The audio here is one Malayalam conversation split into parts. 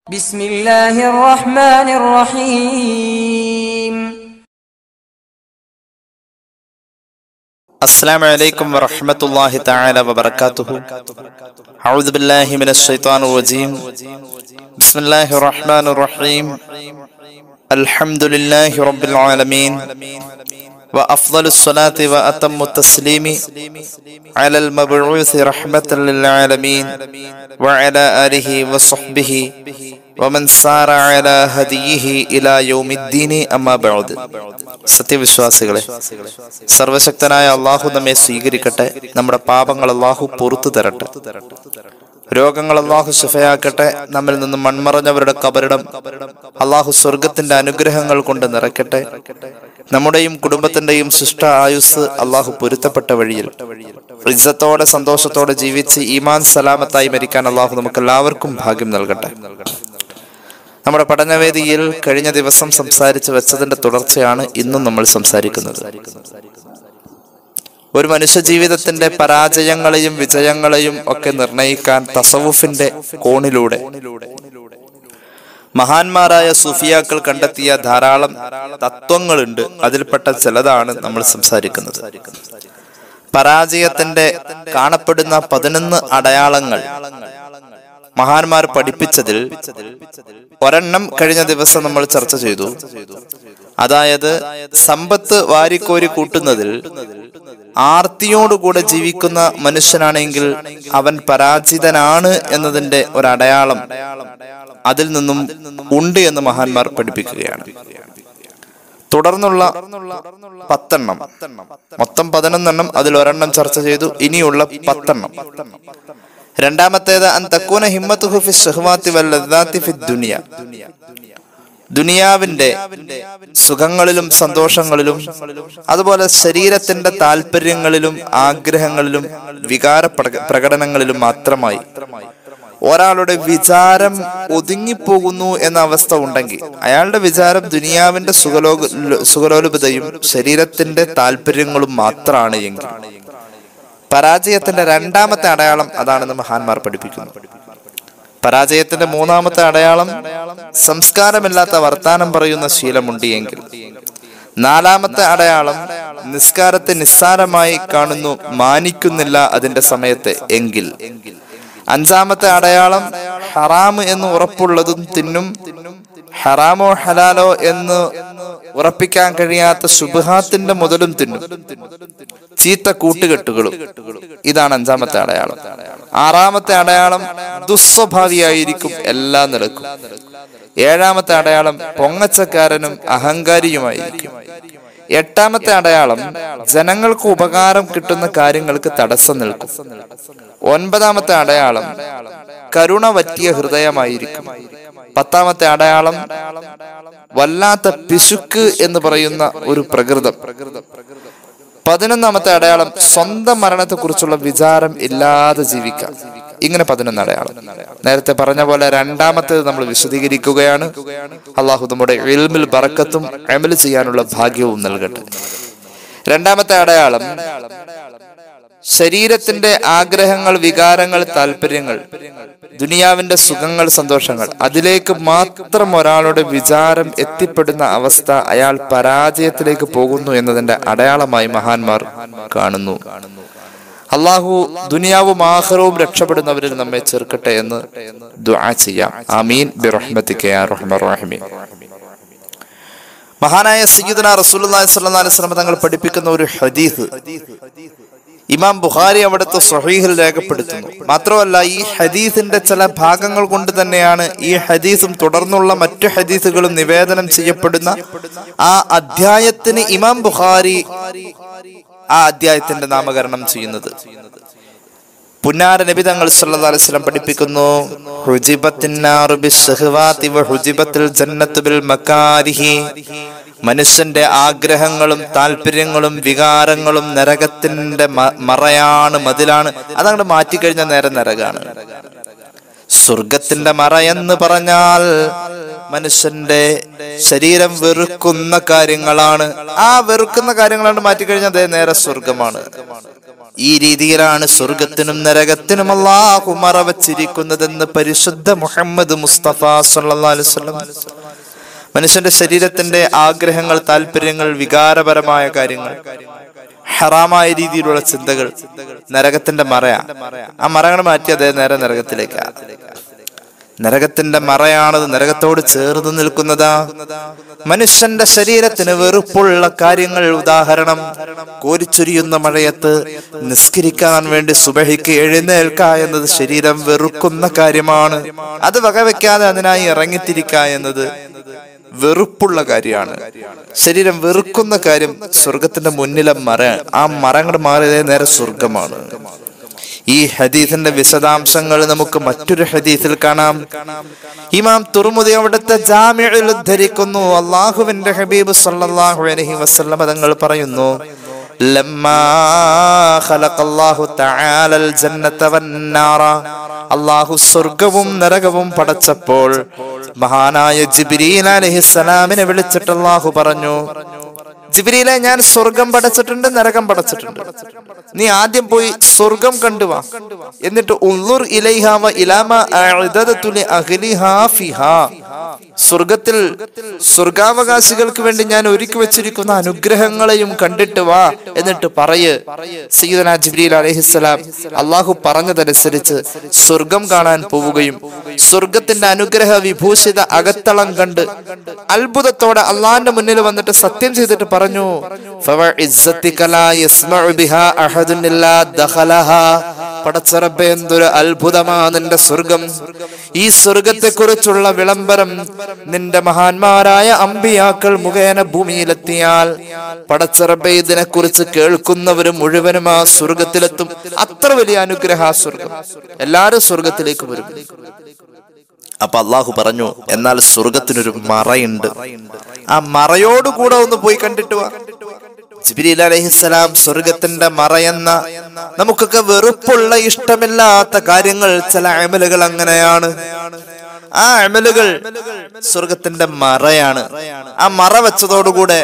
بسم الله الرحمن الرحيم السلام عليكم ورحمة الله تعالى وبركاته أعوذ بالله من الشيطان الرجيم بسم الله الرحمن الرحيم الحمد لله رب العالمين وأفضل الصلاة وأتم التسليم على المبعوث رحمة للعالمين وعلى آله وصحبه ومن سار على هديه إلى يوم الدين أما بعد സത്യവിശ്വാസികളെ സർവശക്തനായ അള്ളാഹു നമ്മെ സ്വീകരിക്കട്ടെ നമ്മുടെ പാപങ്ങൾ അള്ളാഹു പൊറത്തു തരട്ടെ രോഗങ്ങൾ അള്ളാഹു ശിഫയാക്കട്ടെ നമ്മിൽ നിന്നും മൺമറഞ്ഞവരുടെ കബറിടം അള്ളാഹു സ്വർഗത്തിന്റെ അനുഗ്രഹങ്ങൾ കൊണ്ട് നിറയ്ക്കട്ടെ നമ്മുടെയും കുടുംബത്തിന്റെയും ശിഷ്ട ആയുസ് അള്ളാഹു പൊരുത്തപ്പെട്ട വഴിയിൽ ഇജ്ജത്തോടെ സന്തോഷത്തോടെ ജീവിച്ച് ഈമാൻ സലാമത്തായി മരിക്കാൻ അള്ളാഹു നമുക്ക് എല്ലാവർക്കും ഭാഗ്യം നൽകട്ടെ നമ്മുടെ പഠനവേദിയിൽ കഴിഞ്ഞ ദിവസം സംസാരിച്ചു വെച്ചതിന്റെ തുടർച്ചയാണ് ഇന്നും നമ്മൾ സംസാരിക്കുന്നത് ഒരു മനുഷ്യ ജീവിതത്തിന്റെ പരാജയങ്ങളെയും വിജയങ്ങളെയും ഒക്കെ നിർണയിക്കാൻ തസവുഫിന്റെ കോണിലൂടെ മഹാന്മാരായ സുഫിയാക്കൾ കണ്ടെത്തിയ ധാരാളം തത്വങ്ങളുണ്ട് അതിൽപ്പെട്ട ചിലതാണ് നമ്മൾ സംസാരിക്കുന്നത് പരാജയത്തിന്റെ കാണപ്പെടുന്ന പതിനൊന്ന് അടയാളങ്ങൾ മഹാന്മാർ പഠിപ്പിച്ചതിൽ ഒരെണ്ണം കഴിഞ്ഞ ദിവസം നമ്മൾ ചർച്ച ചെയ്തു അതായത് സമ്പത്ത് വാരിക്കോരി കൂട്ടുന്നതിൽ ആർത്തിയോടുകൂടെ ജീവിക്കുന്ന മനുഷ്യനാണെങ്കിൽ അവൻ പരാജിതനാണ് എന്നതിന്റെ ഒരടയാളം അതിൽ നിന്നും ഉണ്ട് എന്ന് മഹാന്മാർ പഠിപ്പിക്കുകയാണ് തുടർന്നുള്ള പത്തെണ്ണം മൊത്തം പതിനൊന്നെണ്ണം അതിൽ ഒരെണ്ണം ചർച്ച ചെയ്തു ഇനിയുള്ള പത്തെണ്ണം രണ്ടാമത്തേത് അൻ തക്കൂന ഹിമ്മത്തുഹു ഫി ഷഹ്വാത്തി വല്ലദാത്തി ഫി ദുനിയ ദുനിയാവിന്റെ സുഖങ്ങളിലും സന്തോഷങ്ങളിലും അതുപോലെ ശരീരത്തിന്റെ താല്പര്യങ്ങളിലും ആഗ്രഹങ്ങളിലും വികാര പ്രക- പ്രകടനങ്ങളിലും മാത്രമായി ഒരാളുടെ വിചാരം ഒതുങ്ങിപ്പോകുന്നു എന്ന അവസ്ഥ ഉണ്ടെങ്കിൽ അയാളുടെ വിചാരം ദുനിയാവിന്റെ സുഖലോക സുഖലോലുപതയും ശരീരത്തിന്റെ താല്പര്യങ്ങളും മാത്രമാണ് എങ്കിൽ പരാജയത്തിന്റെ രണ്ടാമത്തെ അടയാളം അതാണെന്ന് മഹാന്മാർ പഠിപ്പിക്കുന്നു പരാജയത്തിന്റെ മൂന്നാമത്തെ അടയാളം സംസ്കാരമില്ലാത്ത വർത്താനം പറയുന്ന ശീലമുണ്ട് എങ്കിൽ നാലാമത്തെ അടയാളം നിസ്കാരത്തെ നിസ്സാരമായി കാണുന്നു മാനിക്കുന്നില്ല അതിന്റെ സമയത്ത് എങ്കിൽ അഞ്ചാമത്തെ അടയാളം ഹറാം എന്ന് ഉറപ്പുള്ളതും തിന്നും ഹറാമോ ഹലാലോ എന്ന് ഉറപ്പിക്കാൻ കഴിയാത്ത ശുഭഹാത്തിന്റെ മുതലും തിന്നും ചീത്ത കൂട്ടുകെട്ടുകളും ഇതാണ് അഞ്ചാമത്തെ അടയാളം ആറാമത്തെ അടയാളം ദുസ്വഭാവിയായിരിക്കും എല്ലാ നിലക്കും ഏഴാമത്തെ അടയാളം പൊങ്ങച്ചക്കാരനും അഹങ്കാരിയുമായിരിക്കും എട്ടാമത്തെ അടയാളം ജനങ്ങൾക്ക് ഉപകാരം കിട്ടുന്ന കാര്യങ്ങൾക്ക് തടസ്സം നിൽക്കും ഒൻപതാമത്തെ അടയാളം കരുണ പറ്റിയ ഹൃദയമായിരിക്കും പത്താമത്തെ അടയാളം വല്ലാത്ത പിശുക്ക് എന്ന് പറയുന്ന ഒരു പ്രകൃതം പതിനൊന്നാമത്തെ അടയാളം സ്വന്തം മരണത്തെ കുറിച്ചുള്ള വിചാരം ഇല്ലാതെ ജീവിക്കാം ഇങ്ങനെ പതിനൊന്ന് അടയാളം നേരത്തെ പറഞ്ഞ പോലെ രണ്ടാമത്തേത് നമ്മൾ വിശദീകരിക്കുകയാണ് അള്ളാഹു നമ്മുടെ എൽമിൽ ബറക്കത്തും അമൽ ചെയ്യാനുള്ള ഭാഗ്യവും നൽകട്ടെ രണ്ടാമത്തെ അടയാളം ശരീരത്തിന്റെ ആഗ്രഹങ്ങൾ വികാരങ്ങൾ താല്പര്യങ്ങൾ ദുനിയാവിന്റെ സുഖങ്ങൾ സന്തോഷങ്ങൾ അതിലേക്ക് മാത്രം ഒരാളുടെ വിചാരം എത്തിപ്പെടുന്ന അവസ്ഥ അയാൾ പരാജയത്തിലേക്ക് പോകുന്നു എന്നതിന്റെ അടയാളമായി മഹാന്മാർ കാണുന്നു അള്ളാഹു ദുനിയാവും ആഹ്റവും രക്ഷപ്പെടുന്നവരിൽ നമ്മെ ചേർക്കട്ടെ എന്ന് ദുആ ചെയ്യാം ആമീൻ ബിറഹ്മത്തിക യാ റഹ്മർ റഹീം മഹാനായ സയ്യിദുന റസൂലുള്ളാഹി സ്വല്ലല്ലാഹു അലൈഹി വസല്ലം തങ്ങൾ പഠിപ്പിക്കുന്ന ഒരു ഹദീസ് ഇമാം ബുഖാരി അവിടുത്തെ സ്വഹീഹിൽ രേഖപ്പെടുത്തുന്നു മാത്രമല്ല ഈ ഹദീസിന്റെ ചില ഭാഗങ്ങൾ കൊണ്ട് തന്നെയാണ് ഈ ഹദീസും തുടർന്നുള്ള മറ്റു ഹദീസുകളും നിവേദനം ചെയ്യപ്പെടുന്ന ആ അധ്യായത്തിന് ഇമാം ബുഖാരി ആ അധ്യായത്തിന്റെ നാമകരണം ചെയ്യുന്നത് പുന്നാര നബി തങ്ങൾ സല്ലല്ലാഹു അലൈഹി വസല്ലം പഠിപ്പിക്കുന്നു ഹുജിബത്തിന്നാറു ബിശ്ശഹ്വാതി വഹുജിബത്തിൽ ജന്നത്തു ബിൽ മകാരിഹി മനുഷ്യന്റെ ആഗ്രഹങ്ങളും താല്പര്യങ്ങളും വികാരങ്ങളും നരകത്തിന്റെ മ- മറയാണ് മതിലാണ് അതങ്ങോട്ട് മാറ്റിക്കഴിഞ്ഞാൽ നേരെ നരകാണ് സ്വർഗത്തിന്റെ മറ എന്ന് പറഞ്ഞാൽ മനുഷ്യന്റെ ശരീരം വെറുക്കുന്ന കാര്യങ്ങളാണ് ആ വെറുക്കുന്ന കാര്യങ്ങളാണ് മാറ്റിക്കഴിഞ്ഞാൽ അതേ നേരെ സ്വർഗമാണ് ഈ രീതിയിലാണ് സ്വർഗത്തിനും നരകത്തിനും അള്ളാഹു മറവച്ചിരിക്കുന്നതെന്ന് പരിശുദ്ധ മുഹമ്മദ് മുസ്തഫ സല്ലല്ലാഹു അലൈഹി വസല്ലം മനുഷ്യന്റെ ശരീരത്തിന്റെ ആഗ്രഹങ്ങൾ താല്പര്യങ്ങൾ വികാരപരമായ കാര്യങ്ങൾ ഹറാമായ രീതിയിലുള്ള ചിന്തകൾ നരകത്തിന്റെ മറയാ ആ മറകൾ മാറ്റി അതേ നേരെ നരകത്തിലേക്കാ നരകത്തിന്റെ മറയാണത് നരകത്തോട് ചേർന്ന് നിൽക്കുന്നതാ മനുഷ്യന്റെ ശരീരത്തിന് വെറുപ്പുള്ള കാര്യങ്ങൾ ഉദാഹരണം കോരിച്ചൊരിയുന്ന മഴയത്ത് നിസ്കരിക്കാൻ വേണ്ടി സുബഹിക്ക് എഴുന്നേൽക്ക എന്നത് ശരീരം വെറുക്കുന്ന കാര്യമാണ് അത് വകവെക്കാതെ അതിനായി ഇറങ്ങിത്തിരിക്ക എന്നത് വെറുപ്പുള്ള കാര്യമാണ് ശരീരം വെറുക്കുന്ന കാര്യം സ്വർഗത്തിന്റെ മുന്നിലെ മറ ആ മരങ്ങൾ മാറിയതേ നേരെ സ്വർഗമാണ് ഈ ഹദീസിന്റെ വിശദാംശങ്ങൾ നമുക്ക് മറ്റൊരു ഹദീസിൽ കാണാം ഇമാം തുറമുദി അവിടുത്തെ ജാമ്യയിൽ ഉദ്ധരിക്കുന്നു അള്ളാഹുവിന്റെ ഹബീബ് സല്ലല്ലാഹു അലൈഹി വസല്ലം തങ്ങൾ പറയുന്നു ലമ്മാ ഖലഖല്ലാഹു തആലൽ ജന്നത വന്നാറ അള്ളാഹു സ്വർഗവും നരകവും പടച്ചപ്പോൾ മഹാനായ ജിബ്രീൽ അലൈഹിസ്സലാമിനെ വിളിച്ചിട്ട് അള്ളാഹു പറഞ്ഞു ജിബ്രീലെ ഞാൻ സ്വർഗം പടച്ചിട്ടുണ്ട് നരകം പടച്ചിട്ടുണ്ട് നീ ആദ്യം പോയി സ്വർഗം കണ്ടുവാ എന്നിട്ട് ഉള്ളുർ ഇലൈഹാവ ഇലാമ അഅദദതു ലി അഹ്ലിഹാ ഫിഹാ സ്വർഗത്തിൽ സ്വർഗാവകാശികൾക്ക് വേണ്ടി ഞാൻ ഒരുക്കി വെച്ചിരിക്കുന്ന അനുഗ്രഹങ്ങളെയും കണ്ടിട്ട് വാ എന്നിട്ട് പറയ് സയ്യിദന ജിബ്രീൽ അലൈഹിസ്സലാം അള്ളാഹു പറഞ്ഞതനുസരിച്ച് സ്വർഗം കാണാൻ പോവുകയും സ്വർഗത്തിന്റെ അനുഗ്രഹ വിഭൂഷിത അകത്തളം കണ്ട് അത്ഭുതത്തോടെ അള്ളാഹിന്റെ മുന്നിൽ വന്നിട്ട് സത്യം ചെയ്തിട്ട് പറഞ്ഞു "ഫവഇസ്സതിക ലാ യസ്മഉ ബിഹാ അഹദുൻ ഇല്ലാ ദഖലഹാ." പടച്ചറബെ എന്തൊരു അത്ഭുതമാ നിന്റെ സ്വർഗം ഈ സ്വർഗത്തെ കുറിച്ചുള്ള വിളംബരം നിന്റെ മഹാന്മാരായ അമ്പിയാക്കൾ മുഖേന ഭൂമിയിലെത്തിയാൽ പടച്ചറബെ ഇതിനെ കുറിച്ച് കേൾക്കുന്നവരും മുഴുവനും ആ സ്വർഗത്തിലെത്തും അത്ര വലിയ അനുഗ്രഹ ആ സ്വർഗം എല്ലാരും സ്വർഗത്തിലേക്ക് വരും അപ്പൊ അള്ളാഹു പറഞ്ഞു എന്നാൽ സ്വർഗത്തിനൊരു മറയുണ്ട് ആ മറയോടുകൂടെ ഒന്ന് പോയി കണ്ടിട്ട് വാ ജിബ്രീൽ അലൈഹിസ്സലാം സ്വർഗത്തിന്റെ മറയെന്ന നമുക്കൊക്കെ വെറുപ്പുള്ള ഇഷ്ടമില്ലാത്ത കാര്യങ്ങൾ ചില അമലുകൾ അങ്ങനെയാണ് ആ അമലുകൾ സ്വർഗത്തിന്റെ മറയാണ് ആ മറ വെച്ചതോടുകൂടെ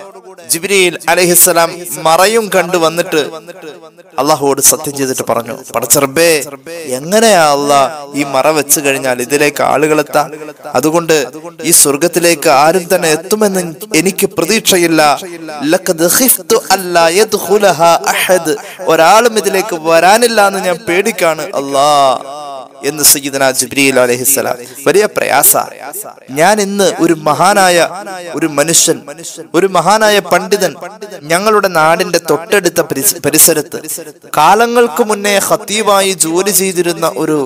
ജിബ്രീൽ അലൈഹിസ്സലാം മറയും കണ്ടു വന്നിട്ട് അള്ളാഹുവോട് സത്യം ചെയ്തിട്ട് പറഞ്ഞു പടച്ചറബേ എങ്ങനെയാ അള്ളാ ഈ മറ വെച്ച് കഴിഞ്ഞാൽ ഇതിലേക്ക് ആളുകളെത്താം അതുകൊണ്ട് ഈ സ്വർഗത്തിലേക്ക് ആരും തന്നെ എത്തുമെന്ന് എനിക്ക് പ്രതീക്ഷയില്ല ലഖദ് ഖിഫ്തു അല്ലാ യദ്ഖുലഹാ അഹദ് ഒരാളും ഇതിലേക്ക് വരാനില്ല എന്ന് ഞാൻ പേടിക്കാണ് അല്ലാ എന്ന് സയ്യിദന ജിബ്രീൽ അലൈഹിസ്സലാം വലിയ പ്രയാസ ഞാൻ ഇന്ന് ഒരു മഹാനായ ഒരു മനുഷ്യൻ ഒരു മഹാനായ പണ്ഡിതൻ ഞങ്ങളുടെ നാടിന്റെ തൊട്ടടുത്ത പരിസ- പരിസരത്ത് കാലങ്ങൾക്ക് മുന്നേ ഹത്തീവായി ജോലി ചെയ്തിരുന്ന ഒരു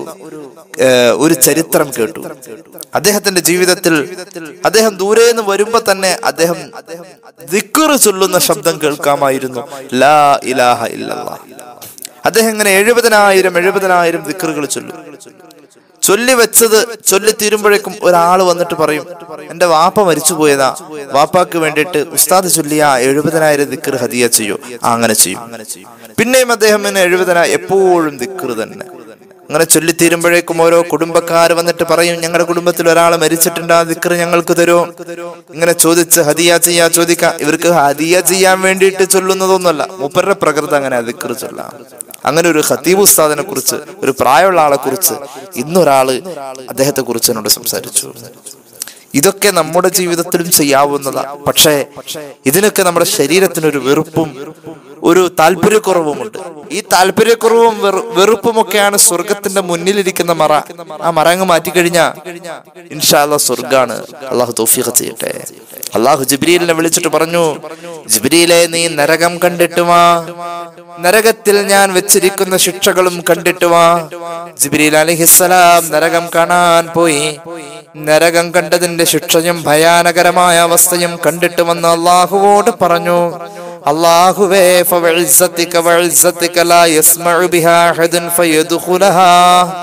ഏഹ്, ഒരു ചരിത്രം കേട്ടു അദ്ദേഹത്തിന്റെ ജീവിതത്തിൽ അദ്ദേഹം ദൂരെ നിന്ന് വരുമ്പോ തന്നെ അദ്ദേഹം ദിക്കറ് ചൊല്ലുന്ന ശബ്ദം കേൾക്കാമായിരുന്നു ലാ ഇലാഹ ഇല്ലല്ലാ അദ്ദേഹം ഇങ്ങനെ എഴുപതിനായിരം എഴുപതിനായിരം ദിക്കറുകൾ ചൊല്ലും ചൊല്ലി വെച്ചത് ചൊല്ലി തീരുമ്പോഴേക്കും ഒരാൾ വന്നിട്ട് പറയും എന്റെ വാപ്പ മരിച്ചു പോയതാ വാപ്പാക്ക് വേണ്ടിയിട്ട് ഉസ്താദ് ചൊല്ലിയ ആ എഴുപതിനായിരം ദിക്കർ ഹദിയ ചെയ്യൂ ആ, അങ്ങനെ ചെയ്യും പിന്നെയും അദ്ദേഹം ഇങ്ങനെ എഴുപതിനാ എപ്പോഴും ദിക്കർ തന്നെ അങ്ങനെ ചൊല്ലിത്തീരുമ്പോഴേക്കും ഓരോ കുടുംബക്കാർ വന്നിട്ട് പറയും ഞങ്ങളുടെ കുടുംബത്തിൽ ഒരാൾ മരിച്ചിട്ടുണ്ട് ആ ദിക്കർ ഞങ്ങൾക്ക് തരുമോ ഇങ്ങനെ ചോദിച്ച് ഹദിയ ചെയ്യാ ചോദിക്കാം ഇവർക്ക് ഹദിയ ചെയ്യാൻ വേണ്ടിയിട്ട് ചൊല്ലുന്നതൊന്നുമല്ല മൂപ്പരുടെ പ്രകൃതി അങ്ങനെ ആ ദിക്കർ ചൊല്ലാം അങ്ങനെ ഒരു ഖത്തീബ് ഉസ്താദിനെ കുറിച്ച് ഒരു പ്രായമുള്ള ആളെ കുറിച്ച് ഇന്നൊരാള് അദ്ദേഹത്തെ കുറിച്ച് എന്നോട് സംസാരിച്ചു ഇതൊക്കെ നമ്മുടെ ജീവിതത്തിലും ചെയ്യാവുന്നതാ പക്ഷേ ഇതിനൊക്കെ നമ്മുടെ ശരീരത്തിനൊരു വെറുപ്പും ഒരു താല്പര്യക്കുറവുമുണ്ട് ഈ താല്പര്യക്കുറവും വെറു- വെറുപ്പുമൊക്കെയാണ് സ്വർഗത്തിന്റെ മുന്നിലിരിക്കുന്ന മറ ആ മറ അങ്ങ് മാറ്റിക്കഴിഞ്ഞാ ഇൻഷാല്ല സ്വർഗാണ് അള്ളാഹു തൗഫീഖ് ചെയ്യട്ടെ അള്ളാഹു ജിബ്രീലിനെ വിളിച്ചിട്ട് പറഞ്ഞു ജിബ്രീലെ നീ നരകം കണ്ടിട്ട് വാ നരകത്തിൽ ഞാൻ വെച്ചിരിക്കുന്ന ശിക്ഷകളും കണ്ടിട്ട് വാ ജിബ്രീൽ അലഹിസ്സലാം നരകം കാണാൻ പോയി നരകം കണ്ടതിന്റെ ശിക്ഷയും ഭയാനകരമായ അവസ്ഥയും കണ്ടിട്ട് വന്ന് അള്ളാഹുവോട് പറഞ്ഞു അള്ളാഹുവേ ഫവഇസ്സതിക വഇസ്സതിക ലാ യസ്മഉ ബിഹാ അഹദുൻ ഫയദ്ഖുലഹാ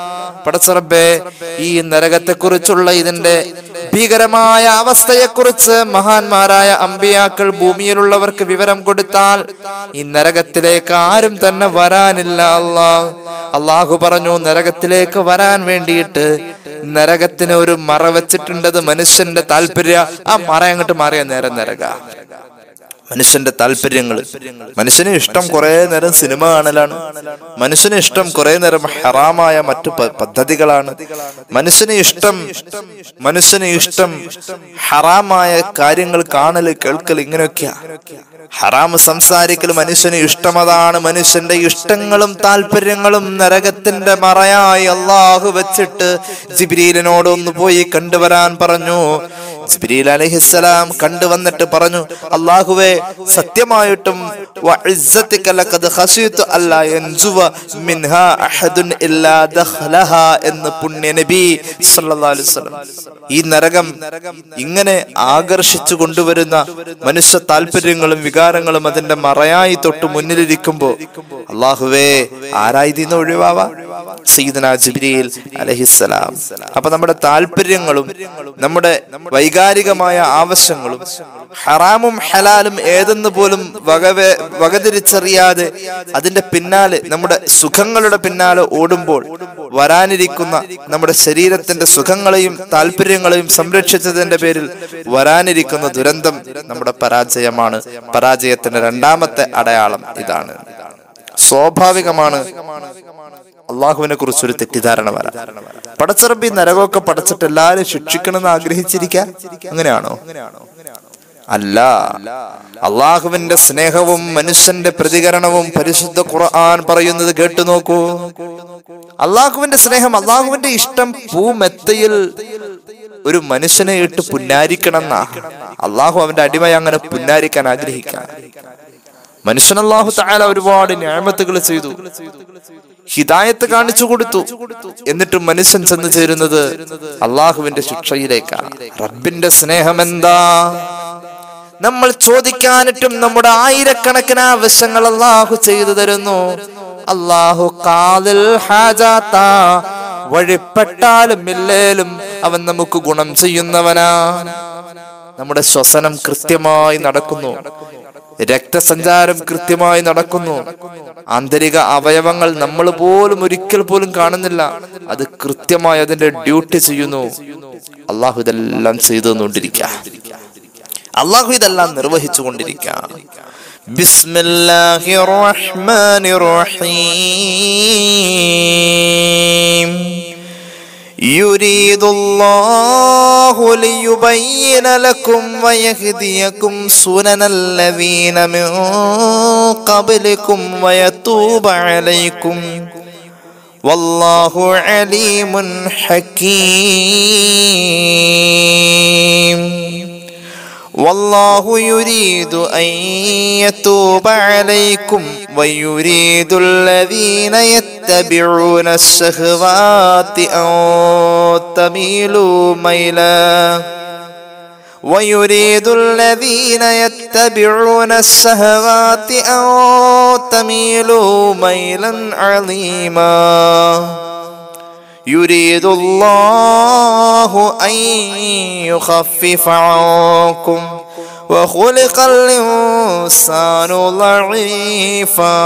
പടച്ചറബേ ഈ നരകത്തെ കുറിച്ചുള്ള ഇതിന്റെ ഭീകരമായ അവസ്ഥയെക്കുറിച്ച് മഹാന്മാരായ അമ്പിയാക്കൾ ഭൂമിയിലുള്ളവർക്ക് വിവരം കൊടുത്താൽ ഈ നരകത്തിലേക്ക് ആരും തന്നെ വരാനില്ല അല്ലാ അള്ളാഹു പറഞ്ഞു നരകത്തിലേക്ക് വരാൻ വേണ്ടിയിട്ട് നരകത്തിന് ഒരു മറ വെച്ചിട്ടുണ്ടത് മനുഷ്യന്റെ താല്പര്യ ആ മറ അങ്ങോട്ട് മാറിയ നേരെ നരക മനുഷ്യന്റെ താല്പര്യങ്ങൾ മനുഷ്യന് ഇഷ്ടം കുറെ നേരം സിനിമ കാണലാണ് മനുഷ്യന് ഇഷ്ടം കുറെ നേരം ഹറാമായ മറ്റു പ- പദ്ധതികളാണ് മനുഷ്യന് ഇഷ്ടം മനുഷ്യന് ഇഷ്ടം ഹറാമായ കാര്യങ്ങൾ കാണല് കേൾക്കൽ ഇങ്ങനെയൊക്കെയാ ഹറാമ് സംസാരിക്കൽ മനുഷ്യന് ഇഷ്ടമതാണ് മനുഷ്യന്റെ ഇഷ്ടങ്ങളും താല്പര്യങ്ങളും നരകത്തിന്റെ മറയായി അള്ളാഹു വെച്ചിട്ട് ജിബ്രീലിനോട് ഒന്ന് പോയി കണ്ടുവരാൻ പറഞ്ഞു ജിബ്രീൽ അലഹിസ്സലാം കണ്ടുവന്നിട്ട് പറഞ്ഞു അള്ളാഹുവേ സത്യമായിട്ടും വഇസ്സതിക ലഖദ് ഖശീതു അല്ലാ യൻജുവ മിൻഹാ അഹദുൻ ഇല്ലാ ദഖലഹാ എന്ന് പുണ്യ നബി സല്ലല്ലാഹു അലൈഹി വസല്ലം ഈ നരകം ഇങ്ങനെ ആകർഷിച്ചു കൊണ്ടുവരുന്ന മനുഷ്യ താല്പര്യങ്ങളും വികാരങ്ങളും അതിന്റെ മറയായി തൊട്ട് മുന്നിലിരിക്കുമ്പോ അള്ളാഹുവേ ആരായതിന്ന് ഒഴിവാവാ സയ്യിദന ജിബ്രീൽ അലഹിസ്സലാം അപ്പൊ നമ്മുടെ താല്പര്യങ്ങളും നമ്മുടെ വൈകാരികമായ ആവശ്യങ്ങളും ഹറാമും ഹലാലും ഏതെന്ന് പോലും വകവേ വകതിരിച്ചറിയാതെ അതിന്റെ പിന്നാലെ നമ്മുടെ സുഖങ്ങളുടെ പിന്നാലെ ഓടുമ്പോൾ വരാനിരിക്കുന്ന നമ്മുടെ ശരീരത്തിന്റെ സുഖങ്ങളെയും താല്പര്യങ്ങളെയും സംരക്ഷിച്ചതിന്റെ പേരിൽ വരാനിരിക്കുന്ന ദുരന്തം നമ്മുടെ പരാജയമാണ് പരാജയത്തിന്റെ രണ്ടാമത്തെ അടയാളം ഇതാണ് സ്വാഭാവികമാണ് അള്ളാഹുവിനെ കുറിച്ച് ഒരു തെറ്റിദ്ധാരണ വരാം പടച്ചറബി നരകമൊക്കെ പടച്ചിട്ട് എല്ലാരും ശിക്ഷിക്കണമെന്ന് ആഗ്രഹിച്ചിരിക്കാൻ അങ്ങനെയാണോ അല്ല അള്ളാഹുവിന്റെ സ്നേഹവും മനുഷ്യന്റെ പ്രതികരണവും പരിശുദ്ധ ഖുർആൻ പറയുന്നത് കേട്ടു നോക്കൂ അള്ളാഹുവിന്റെ സ്നേഹം അള്ളാഹുവിന്റെ ഇഷ്ടം പൂമെത്തയിൽ ഒരു മനുഷ്യനെ ഇട്ട് പുന്നാരിക്കണം എന്നാ അള്ളാഹു അവന്റെ അടിമയെ അങ്ങനെ പുന്നാരിക്കാൻ ആഗ്രഹിക്കാൻ മനുഷ്യൻ അള്ളാഹു താല ഒരുപാട് ന്യായമത്തുകൾ ചെയ്തു ഹിദായത്ത് കാണിച്ചു കൊടുത്തു എന്നിട്ടും മനുഷ്യൻ ചെന്ന് ചേരുന്നത് അള്ളാഹുവിന്റെ ശിക്ഷയിലേക്കാണ് റബ്ബിന്റെ സ്നേഹം എന്താ നമ്മൾ ചോദിക്കാനിട്ടും നമ്മുടെ ആയിരക്കണക്കിന് ആവശ്യങ്ങൾ അള്ളാഹു ചെയ്തു തരുന്നു അള്ളാഹു കാതിൽ ഹാജാത്ത വഴിപ്പെട്ടാലും ഇല്ലേലും അവൻ നമുക്ക് ഗുണം ചെയ്യുന്നവനാ നമ്മുടെ ശ്വസനം കൃത്യമായി നടക്കുന്നു രക്തസഞ്ചാരം കൃത്യമായി നടക്കുന്നു ആന്തരിക അവയവങ്ങൾ നമ്മൾ പോലും ഒരിക്കൽ പോലും കാണുന്നില്ല അത് കൃത്യമായി അതിന്റെ ഡ്യൂട്ടി ചെയ്യുന്നു അള്ളാഹു ഇതെല്ലാം ചെയ്തു തന്നുകൊണ്ടിരിക്കുക അള്ളാഹു ഇതെല്ലാം നിർവഹിച്ചു കൊണ്ടിരിക്കാം ബിസ്മില്ലാഹിർ റഹ്മാനിർ റഹീം يريد الله ليبين لكم ويهديكم سنن الذين من قبلكم ويتوب عليكم والله عليم حكيم والله يريد أن يتوب عليكم ويريد الذين يتبعون الشهوات أن تميلوا ميلا ويريد الذين يتبعون الشهوات أن تميلوا ميلا عظيما يريد الله أن يخفف عنكم وخلق الإنسان ضعيفا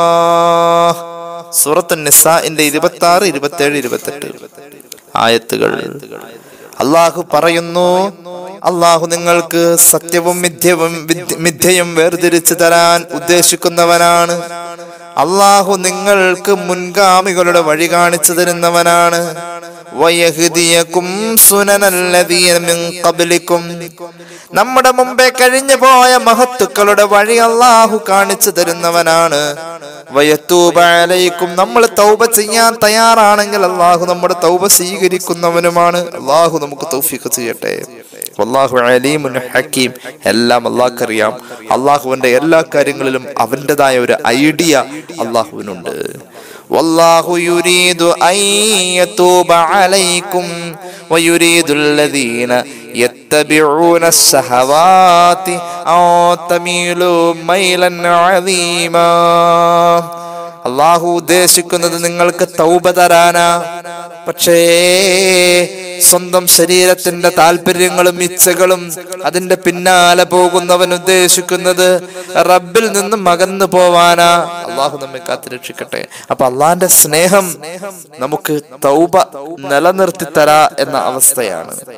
സൂറത്ത് നിസാഇന്റെ ഇരുപത്തി ആറ് ഇരുപത്തി ഏഴ് ഇരുപത്തെട്ട് ആയത്തുകൾ അള്ളാഹു പറയുന്നു അള്ളാഹു നിങ്ങൾക്ക് സത്യവും മിഥ്യവും വിദ്യ- മിഥ്യയും വേർതിരിച്ചു തരാൻ ഉദ്ദേശിക്കുന്നവനാണ് അള്ളാഹു നിങ്ങൾക്ക് മുൻഗാമികളുടെ വഴി കാണിച്ചു തരുന്നവനാണ് വയഹ്ദിയക്കും സുനനല്ലദീന മിൻ ഖബ്ലിക്കും നമ്മുടെ മുമ്പേ കഴിഞ്ഞു പോയ മഹത്തുക്കളുടെ വഴി അള്ളാഹു കാണിച്ചു തരുന്നവനാണ് വയത്തൂബ അലൈക്കും നമ്മൾ തൗബ ചെയ്യാൻ തയ്യാറാണെങ്കിൽ അള്ളാഹു നമ്മുടെ തൗബ സ്വീകരിക്കുന്നവനുമാണ് അള്ളാഹു നമുക്ക് തൗഫീഖ് ചെയ്യട്ടെ അള്ളാഹു അലീമുൻ ഹക്കീം എല്ലാം അള്ളാഹ്ക്കറിയാം അള്ളാഹുവിന്റെ എല്ലാ കാര്യങ്ങളിലും അവൻ്റെതായ ഒരു ഐഡിയ അള്ളാഹുവിനുണ്ട് والله يريد أن يتوب عليكم ويريد الذين يتبعون الشهوات أن تميلوا ميلا عظيما അള്ളാഹു ഉദ്ദേശിക്കുന്നത് നിങ്ങൾക്ക് തൗബ തരാനാ പക്ഷേ സ്വന്തം ശരീരത്തിന്റെ താല്പര്യങ്ങളും ഇച്ഛകളും അതിന്റെ പിന്നാലെ പോകുന്നവൻ ഉദ്ദേശിക്കുന്നത് റബ്ബിൽ നിന്നും അകന്നു പോവാനാ അള്ളാഹു നമ്മെ കാത്തുരക്ഷിക്കട്ടെ അപ്പൊ അള്ളാന്റെ സ്നേഹം നമുക്ക് തൗബ നിലനിർത്തി തരാ എന്ന അവസ്ഥയാണ്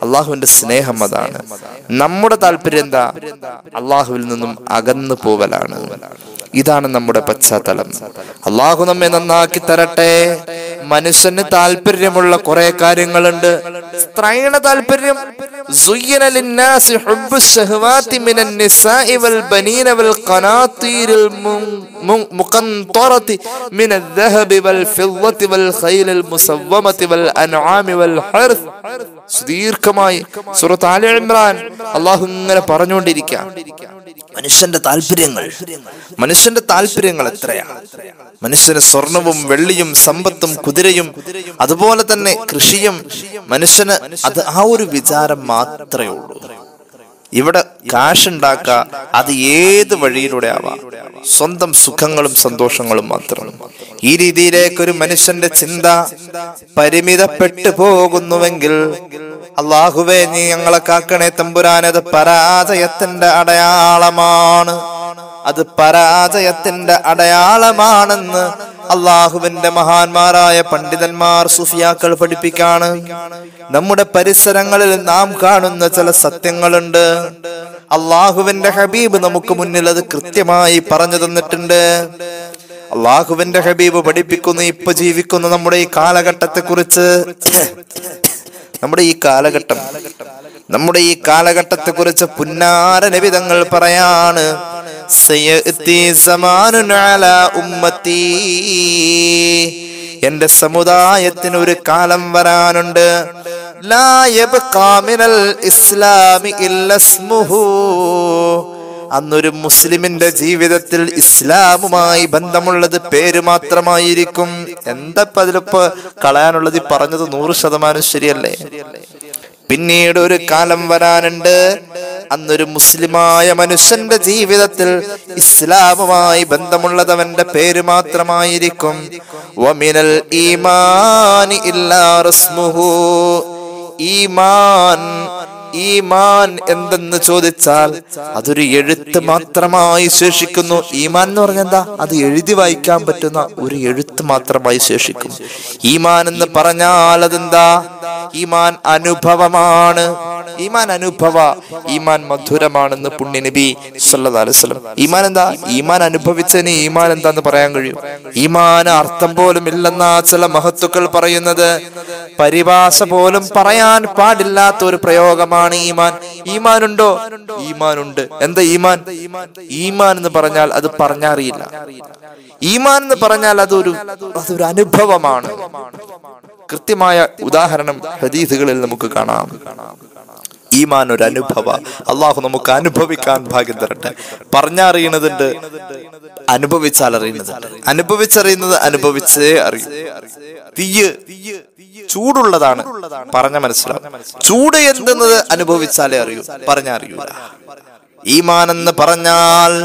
അള്ളാഹുവിന്റെ സ്നേഹം അതാണ് നമ്മുടെ താല്പര്യം എന്താ അള്ളാഹുവിൽ നിന്നും അകന്നു പോവലാണ് ഇതാണ് നമ്മുടെ പശ്ചാത്തലം അള്ളാഹു നമ്മെ നന്നാക്കി തരട്ടെ മനുഷ്യന് താല്പര്യമുള്ള കുറെ കാര്യങ്ങളുണ്ട് സ്ത്രൈണ താല്പര്യം زين للناس حب الشهوات من النساء والبنين والقناطير المقنطرة من الذهب والفضة والخيل المسومة والأنعام والحرث സുദീർഘമായി സുറത്ത് ആല ഇമ്രാൻ അള്ളാഹു ഇങ്ങനെ പറഞ്ഞുകൊണ്ടിരിക്കാം മനുഷ്യന്റെ താല്പര്യങ്ങൾ മനുഷ്യന്റെ താല്പര്യങ്ങൾ എത്രയാ മനുഷ്യന് സ്വർണവും വെള്ളിയും സമ്പത്തും കുതിരയും അതുപോലെ തന്നെ കൃഷിയും മനുഷ്യന് അത് ആ ഒരു വിചാരം മാത്രമേ ഉള്ളൂ ഇവിടെ കാശ് ഉണ്ടാക്ക അത് ഏത് വഴിയിലൂടെ ആവാം സ്വന്തം സുഖങ്ങളും സന്തോഷങ്ങളും മാത്രം ഈ രീതിയിലേക്ക് ഒരു മനുഷ്യന്റെ ചിന്ത പരിമിതപ്പെട്ടു പോകുന്നുവെങ്കിൽ അള്ളാഹുവേ നീ ഞങ്ങളെ കാക്കണേ തമ്പുരാനത് പരാജയത്തിന്റെ അടയാളമാണ് അത് പരാജയത്തിന്റെ അടയാളമാണെന്ന് അള്ളാഹുവിന്റെ മഹാന്മാരായ പണ്ഡിതന്മാർ സുഫിയാക്കൾ പഠിപ്പിക്കാണ് നമ്മുടെ പരിസരങ്ങളിൽ നാം കാണുന്ന ചില സത്യങ്ങളുണ്ട് അള്ളാഹുവിന്റെ ഹബീബ് നമുക്ക് മുന്നിൽ അത് കൃത്യമായി പറഞ്ഞു തന്നിട്ടുണ്ട് അള്ളാഹുവിന്റെ ഹബീബ് പഠിപ്പിക്കുന്നു ഇപ്പൊ ജീവിക്കുന്ന നമ്മുടെ ഈ കാലഘട്ടത്തെ കുറിച്ച് നമ്മുടെ ഈ കാലഘട്ടം നമ്മുടെ ഈ കാലഘട്ടത്തെ കുറിച്ച് പുന്നാര നബിതങ്ങൾ പറയാണ് സയഅ്തി സമാനുൻ അലാ ഉമ്മത്തി എന്റെ സമുദായത്തിന് ഒരു കാലം വരാനുണ്ട് ലാ യബ്ഖാ മിനൽ ഇസ്ലാമി ഇല്ല ഇസ്മുഹു അന്നൊരു മുസ്ലിമിന്റെ ജീവിതത്തിൽ ഇസ്ലാമുമായി ബന്ധമുള്ളത് പേര് മാത്രമായിരിക്കും എന്താ ഇപ്പൊ അതിലിപ്പോ കളയാനുള്ളത് ഈ പറഞ്ഞത് നൂറ് ശതമാനം ശരിയല്ലേ പിന്നീട് ഒരു കാലം വരാനുണ്ട് അന്നൊരു മുസ്ലിമായ മനുഷ്യന്റെ ജീവിതത്തിൽ ഇസ്ലാമുമായി ബന്ധമുള്ളത് അവന്റെ പേര് മാത്രമായിരിക്കും വമിനൽ ഈമാനി ഇല്ലാ റസ്മുഹു ഈമാൻ ഈമാൻ എന്തെന്ന് ചോദിച്ചാൽ അതൊരു എഴുത്ത് മാത്രമായി ശേഷിക്കുന്നു ഈമാൻ എന്ന് പറഞ്ഞാൽ എന്താ അത് എഴുതി വായിക്കാൻ പറ്റുന്ന ഒരു എഴുത്ത് മാത്രമായി ശേഷിക്കും ഈമാൻ എന്ന് പറഞ്ഞാൽ അതെന്താ ഈമാൻ അനുഭവമാണ് ഈമാൻ അനുഭവ ഈമാൻ മധുരമാണെന്ന് പുണ്യ നബി സല്ലല്ലാഹു അലൈഹി വസല്ലം ഈമാൻ എന്താ ഈമാൻ അനുഭവിച്ചതിന് ഈമാൻ എന്താന്ന് പറയാൻ കഴിയും ഈമാൻ അർത്ഥം പോലും ഇല്ലെന്ന ചില മഹത്തുക്കൾ പറയുന്നത് പരിഭാഷ പോലും പറയാൻ പാടില്ലാത്ത ഒരു പ്രയോഗമാണ് ഈമാൻ ഈമാൻ ഉണ്ടോ ഈമാൻ ഉണ്ട് എന്താ ഈമാൻ ഈമാൻ എന്ന് പറഞ്ഞാൽ അത് പറഞ്ഞറിയില്ല ഈമാൻ എന്ന് പറഞ്ഞാൽ അതൊരു അതൊരു അനുഭവമാണ് കൃത്യമായ ഉദാഹരണം ഹദീസുകളിൽ നമുക്ക് കാണാം ഈമാൻ ഒരു അനുഭവ അള്ളാഹു നമുക്ക് അനുഭവിക്കാൻ ഭാഗ്യം തരട്ടെ പറഞ്ഞറിയണതുണ്ട് അനുഭവിച്ചാൽ അറിയുന്നതുണ്ട് അനുഭവിച്ചറിയുന്നത് അനുഭവിച്ചേ അറിയും തീയ് ചൂടുള്ളതാണ് പറഞ്ഞ മനസ്സിലാവും ചൂട് എന്തെന്നത് അനുഭവിച്ചാലേ അറിയൂ പറഞ്ഞറിയൂല ഈമാൻ എന്ന് പറഞ്ഞാൽ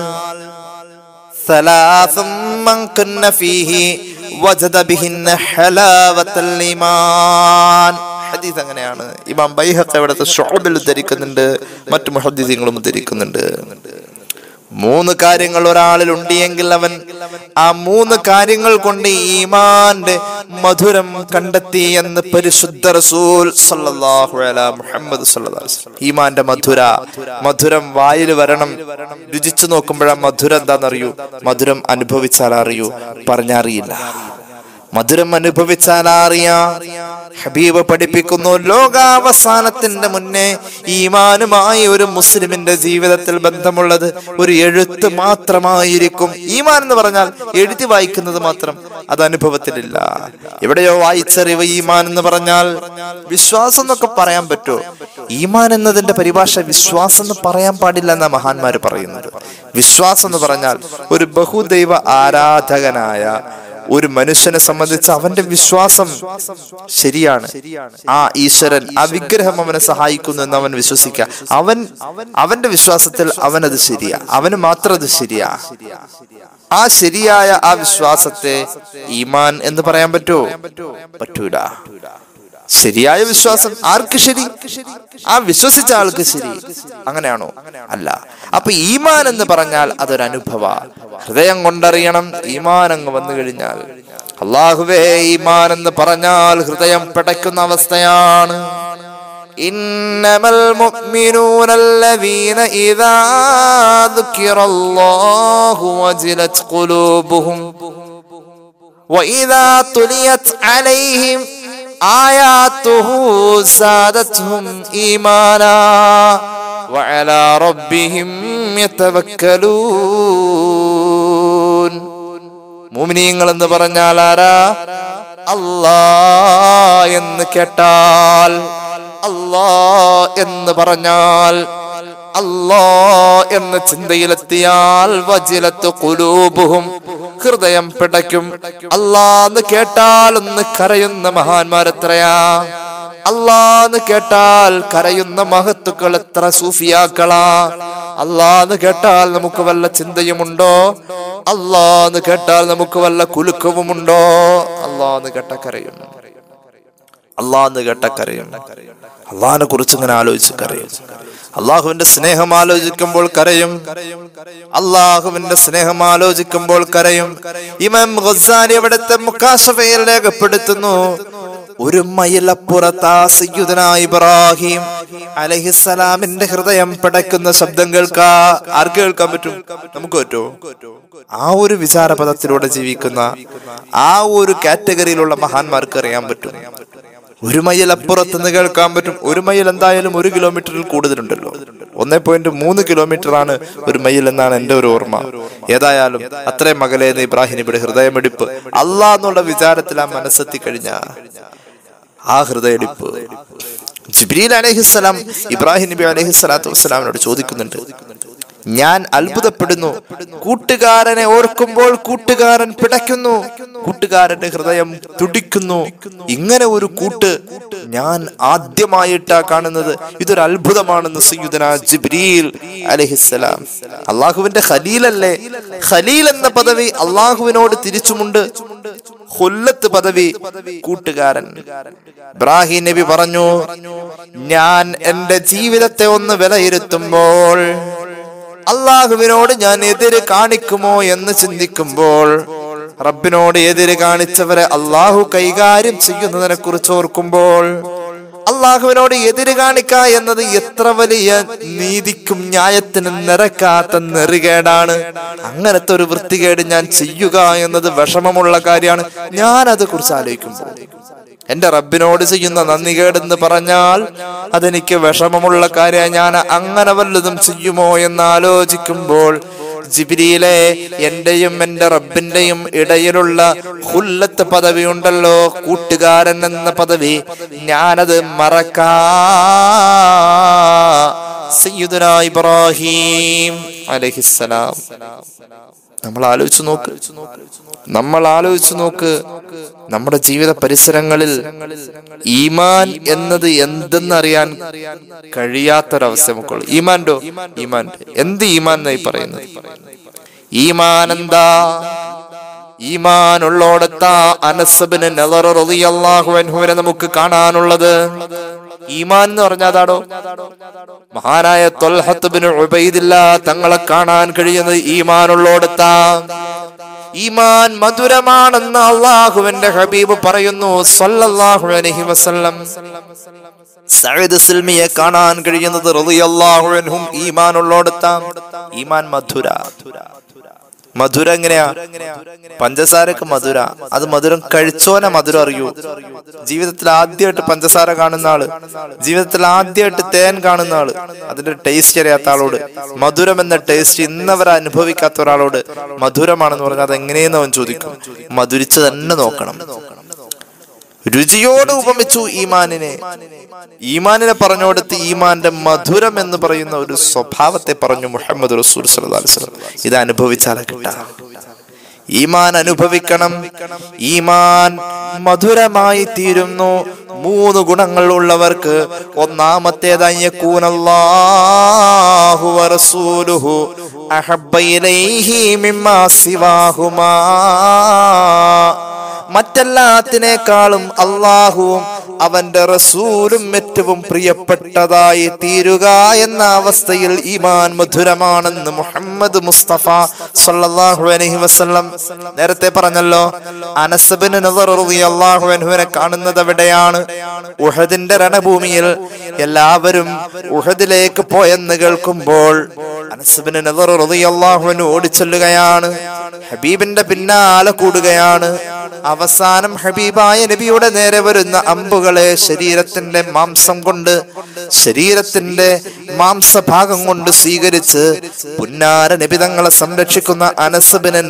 ثلاث من كن فيه وجد بهن حلاوة الإيمان ഹദീസ് അങ്ങനെയാണ് ഇമാം ബൈഹഖ് അവിടുത്തെ ഷുഅബിൽ ഉദ്ധരിക്കുന്നുണ്ട് മറ്റു മുഹദ്ദിസീങ്ങളും ഉദ്ധരിക്കുന്നുണ്ട് മൂന്ന് കാര്യങ്ങൾ ഒരാളിൽ ഉണ്ടെങ്കിൽ അവൻ ആ മൂന്ന് കാര്യങ്ങൾ കൊണ്ട് ഈമാന്റെ മധുരം കണ്ടെത്തി എന്ന് പരിശുദ്ധ റസൂൽ സല്ലല്ലാഹു അലാ മുഹമ്മദ് സല്ലല്ലാഹു അലൈഹി വസല്ലം. ഈമാന്റെ മധുര മധുരം വായിൽ വരണം രുചിച്ചു നോക്കുമ്പോഴാ മധുരം എന്താണെന്നറിയൂ മധുരം അനുഭവിച്ചാൽ അറിയൂ പറഞ്ഞറിയില്ല മധുരം അനുഭവിച്ചാൽ അറിയാം ഹബീബ് പഠിപ്പിക്കുന്നു ലോകാവസാനത്തിന്റെ മുന്നേ ഈമാനുമായി ഒരു മുസ്ലിമിന്റെ ജീവിതത്തിൽ ബന്ധമുള്ളത് ഒരു എഴുത്ത് മാത്രമായിരിക്കും ഈമാൻ എന്ന് പറഞ്ഞാൽ എഴുതി വായിക്കുന്നത് മാത്രം അത് അനുഭവത്തിലില്ല എവിടെയോ വായിച്ചറിവ് ഈമാൻ എന്ന് പറഞ്ഞാൽ വിശ്വാസം എന്നൊക്കെ പറയാൻ പറ്റുമോ ഈമാൻ എന്നതിന്റെ പരിഭാഷ വിശ്വാസം എന്ന് പറയാൻ പാടില്ല എന്ന മഹാന്മാര് പറയുന്നത് വിശ്വാസം എന്ന് പറഞ്ഞാൽ ഒരു ബഹുദൈവ ആരാധകനായ ഒരു മനുഷ്യനെ സംബന്ധിച്ച് അവന്റെ വിശ്വാസം ശരിയാണ് ആ ഈശ്വരൻ ആ വിഗ്രഹം അവനെ സഹായിക്കുന്നു എന്ന് അവൻ വിശ്വസിക്കുക അവൻ അവന്റെ വിശ്വാസത്തിൽ അവനത് ശരിയാ അവന് മാത്രം അത് ശരിയാ ആ ശരിയായ ആ വിശ്വാസത്തെ ഈമാൻ എന്ന് പറയാൻ പറ്റുമോ പറ്റൂല ശരിയായ വിശ്വാസം ആർക്ക് ശരി ആ വിശ്വസിച്ച ആൾക്ക് ശരി അങ്ങനെയാണോ അല്ല അപ്പൊ ഈമാൻ എന്ന് പറഞ്ഞാൽ അതൊരു അനുഭവ ഹൃദയം കൊണ്ടറിയണം ഈമാൻ അങ്ങ് വന്നു കഴിഞ്ഞാൽ അള്ളാഹുവേ ഈമാൻ എന്ന് പറഞ്ഞാൽ ഹൃദയം പിടയ്ക്കുന്ന അവസ്ഥയാണ് إنما المؤمنون الذين إذا ذكر الله وجلت قلوبهم وإذا تليت عليهم آياته زادتهم إيمانا وعلى ربهم يتوكلون മുമിനീങ്ങൾ എന്ന് പറഞ്ഞാൽ ആരാ അല്ലാ എന്ന് കേട്ടാൽ അല്ലാ എന്ന് പറഞ്ഞാൽ അല്ലാ എന്ന ചിന്തയിലെത്തിയാൽ വജിലത്ത് കുലൂബുഹും ഹൃദയം പിടയ്ക്കും അല്ലാന്ന് കേട്ടാൽ ഒന്ന് കരയുന്ന മഹാന്മാരെത്രയാ അല്ലാന്ന് കേട്ടാൽ കരയുന്ന മഹത്തുക്കൾ എത്ര സൂഫിയാക്കളാ അല്ലാന്ന് കേട്ടാൽ നമുക്ക് വല്ല ചിന്തയുമുണ്ടോ അല്ലാന്ന് കേട്ടാൽ നമുക്ക് വല്ല കുലുക്കവുമുണ്ടോ അല്ലാന്ന് കേട്ട കരയും അള്ളാന്ന് കേട്ട കരയും അള്ളാഹിനെ കുറിച്ച് ഇങ്ങനെ ആലോചിച്ച് കരയും അള്ളാഹുവിന്റെ സ്നേഹം ആലോചിക്കുമ്പോൾ കരയും അള്ളാഹുവിന്റെ സ്നേഹം ആലോചിക്കുമ്പോൾ കരയും ഇമാം ഖസാലി അവിടുത്തെ മുക്കാശഫയിൽ രേഖപ്പെടുത്തുന്നു ഒരു മയിലപ്പുറത്താ സയ്യുദന ഇബ്രാഹിം അലഹിസലാമിന്റെ ഹൃദയം പിടയ്ക്കുന്ന ശബ്ദം കേൾക്കാ ആർക്ക് കേൾക്കാൻ പറ്റും നമുക്ക് പറ്റുമോ ആ ഒരു വിചാരപദത്തിലൂടെ ജീവിക്കുന്ന ആ ഒരു കാറ്റഗറിയിലുള്ള മഹാന്മാർക്ക് അറിയാൻ പറ്റും ഒരു മൈൽ അപ്പുറത്ത് നിന്ന് കേൾക്കാൻ പറ്റും ഒരു മൈൽ എന്തായാലും ഒരു കിലോമീറ്ററിൽ കൂടുതലുണ്ടല്ലോ ഒന്നേ പോയിന്റ് മൂന്ന് കിലോമീറ്റർ ആണ് ഒരു മൈൽ എന്നാണ് എന്റെ ഒരു ഓർമ്മ ഏതായാലും അത്രയും മകലേന്ന് ഇബ്രാഹിം ഇവിടെ ഹൃദയമിടിപ്പ് അല്ലാ എന്നുള്ള വിചാരത്തിൽ ആ മനസ്സെത്തി കഴിഞ്ഞ ആ ഹൃദയടിപ്പ് ജിബ്രീൽ അലഹിസ്സലാം ഇബ്രാഹിം നബി അലഹി സ്വലാത്തു വസ്സലാമിനോട് ചോദിക്കുന്നുണ്ട് ഞാൻ അത്ഭുതപ്പെടുന്നു കൂട്ടുകാരനെ ഓർക്കുമ്പോൾ കൂട്ടുകാരൻ പിടയ്ക്കുന്നു കൂട്ടുകാരന്റെ ഹൃദയം തുടിക്കുന്നു ഇങ്ങനെ ഒരു കൂട്ട് ഞാൻ ആദ്യമായിട്ടാ കാണുന്നത് ഇതൊരു അത്ഭുതമാണെന്ന് സയ്യുദന ജിബ്രീൽ അലഹിസ്സലാം അള്ളാഹുവിന്റെ ഖലീലല്ലേ ഖലീൽ എന്ന പദവി അള്ളാഹുവിനോട് തിരിച്ചുമുണ്ട് ഹുല്ലത്ത് പദവി കൂട്ടുകാരൻ ഇബ്രാഹിം നബി പറഞ്ഞു ഞാൻ എന്റെ ജീവിതത്തെ ഒന്ന് വിലയിരുത്തുമ്പോൾ അള്ളാഹുവിനോട് ഞാൻ എതിര് കാണിക്കുമോ എന്ന് ചിന്തിക്കുമ്പോൾ റബ്ബിനോട് എതിര് കാണിച്ചവരെ അള്ളാഹു കൈകാര്യം ചെയ്യുന്നതിനെ കുറിച്ച് ഓർക്കുമ്പോൾ അള്ളാഹുവിനോട് എതിര് കാണിക്ക എന്നത് എത്ര വലിയ നീതിക്കും ന്യായത്തിനും നിരക്കാത്ത നെറികേടാണ് അങ്ങനത്തെ ഒരു വൃത്തികേട് ഞാൻ ചെയ്യുക എന്നത് വിഷമമുള്ള കാര്യമാണ് ഞാൻ അത് കുറിച്ച് ആലോചിക്കുമ്പോൾ എന്റെ റബ്ബിനോട് ചെയ്യുന്ന നന്ദികേടെന്ന് പറഞ്ഞാൽ അതെനിക്ക് വിഷമമുള്ള കാര്യം ഞാൻ അങ്ങനെ വല്ലതും ചെയ്യുമോ എന്ന് ആലോചിക്കുമ്പോൾ ജിബിരിയിലെ എന്റെയും എന്റെ റബ്ബിന്റെയും ഇടയിലുള്ള ഹുല്ലത്ത് പദവി ഉണ്ടല്ലോ കൂട്ടുകാരൻ എന്ന പദവി ഞാനത് മറക്കാ സയ്യിദുന ഇബ്രാഹിം അലഹിസ്സലാം നമ്മൾ ആലോചിച്ചു നോക്ക് നമ്മൾ ആലോചിച്ചു നോക്ക് നമ്മുടെ ജീവിത പരിസരങ്ങളിൽ ഈമാൻ എന്നത് എന്തെന്നറിയാൻ കഴിയാത്തൊരവസ്ഥ നമുക്കുള്ളൂ ഈമാൻഡോ ഈമാൻ എന്ത് ഈമാൻ എന്നായി പറയുന്നത് ഈമാൻ എന്താ ഈമാൻ ഉള്ളോടത്താ അനസബിന് അൻഹുവിനെ നമുക്ക് കാണാനുള്ളത് ഈമാൻ എന്ന് പറഞ്ഞാൽ അതാടോ മഹാനായ തൊൽഹത്തുബിന് ഉബൈദില്ല തങ്ങളെ കാണാൻ കഴിയുന്നത് ഈമാൻ ഉള്ളോടത്താ ഈമാൻ മധുരമാണെന്ന് അള്ളാഹുവിന്റെ ഹബീബ് പറയുന്നു സല്ലല്ലാഹു അലൈഹി വസല്ലം സയ്യിദ് സിൽമിയെ കാണാൻ കഴിയുന്നത് റളിയല്ലാഹു അൻഹും ഈമാൻ ഉള്ളോടത്താ ഈമാൻ മധുര മധുര എങ്ങനെയാ പഞ്ചസാരക്ക് മധുര അത് മധുരം കഴിച്ചോനെ മധുരം അറിയൂ ജീവിതത്തിൽ ആദ്യമായിട്ട് പഞ്ചസാര കാണുന്ന ആള് ജീവിതത്തിൽ ആദ്യമായിട്ട് തേൻ കാണുന്ന ആള് അതിന്റെ ടേസ്റ്റ് അറിയാത്ത ആളോട് മധുരം എന്ന ടേസ്റ്റ് ഇന്നവരെ അനുഭവിക്കാത്ത ഒരാളോട് മധുരമാണെന്ന് പറഞ്ഞാൽ അത് എങ്ങനെയെന്ന് അവൻ ചോദിക്കും മധുരിച്ച് തന്നെ നോക്കണം രുചിയോട് ഉപമിച്ചു ഈമാനിനെ ഈമാനിനെ പറഞ്ഞോടത്ത് ഈമാന്റെ മധുരം എന്ന് പറയുന്ന ഒരു സ്വഭാവത്തെ പറഞ്ഞു മുഹമ്മദ് റസൂൽ സല്ലല്ലാഹു അലൈഹി വസല്ലം ഇത് അനുഭവിച്ചാൽ കിട്ടാ ഈമാൻ അനുഭവിക്കണം ഈമാൻ മധുരമായി തീരുന്നു മൂന്ന് ഗുണങ്ങൾ ഉള്ളവർക്ക് ഒന്നാമത്തേതായി യകൂനല്ലാഹു വറസൂലുഹു അഹബ്ബ ഇലൈഹി മിമ്മാ സിവാഹുമാ മറ്റെല്ലാത്തിനേക്കാളും അള്ളാഹുവും അവന്റെ റസൂലും ഏറ്റവും പ്രിയപ്പെട്ടതായി തീരുക എന്ന അവസ്ഥയിൽ ഈമാൻ മധുരമാണെന്ന് മുഹമ്മദ് മുസ്തഫ സല്ലല്ലാഹു അലൈഹി വസല്ലം നേരത്തെ പറഞ്ഞല്ലോ അനസബിന് അള്ളാഹു അൻഹുവിനെ കാണുന്നത് എവിടെയാണ് ഉഹദിന്റെ രണഭൂമിയിൽ എല്ലാവരും ഉഹദിലേക്ക് പോയെന്ന് കേൾക്കുമ്പോൾ അനസബിന് അള്ളാഹുവിന് ഓടിച്ചെല്ലുകയാണ് ഹബീബിന്റെ പിന്നാലെ കൂടുകയാണ് അവസാനം ഹബീബായ നബിയുടെ നേരെ വരുന്ന അമ്പുകളെ ശരീരത്തിന്റെ മാംസം കൊണ്ട് ശരീരത്തിന്റെ മാംസഭാഗം കൊണ്ട് സ്വീകരിച്ച് പുന്നാര നബിതങ്ങളെ സംരക്ഷിക്കുന്ന അനസബിന്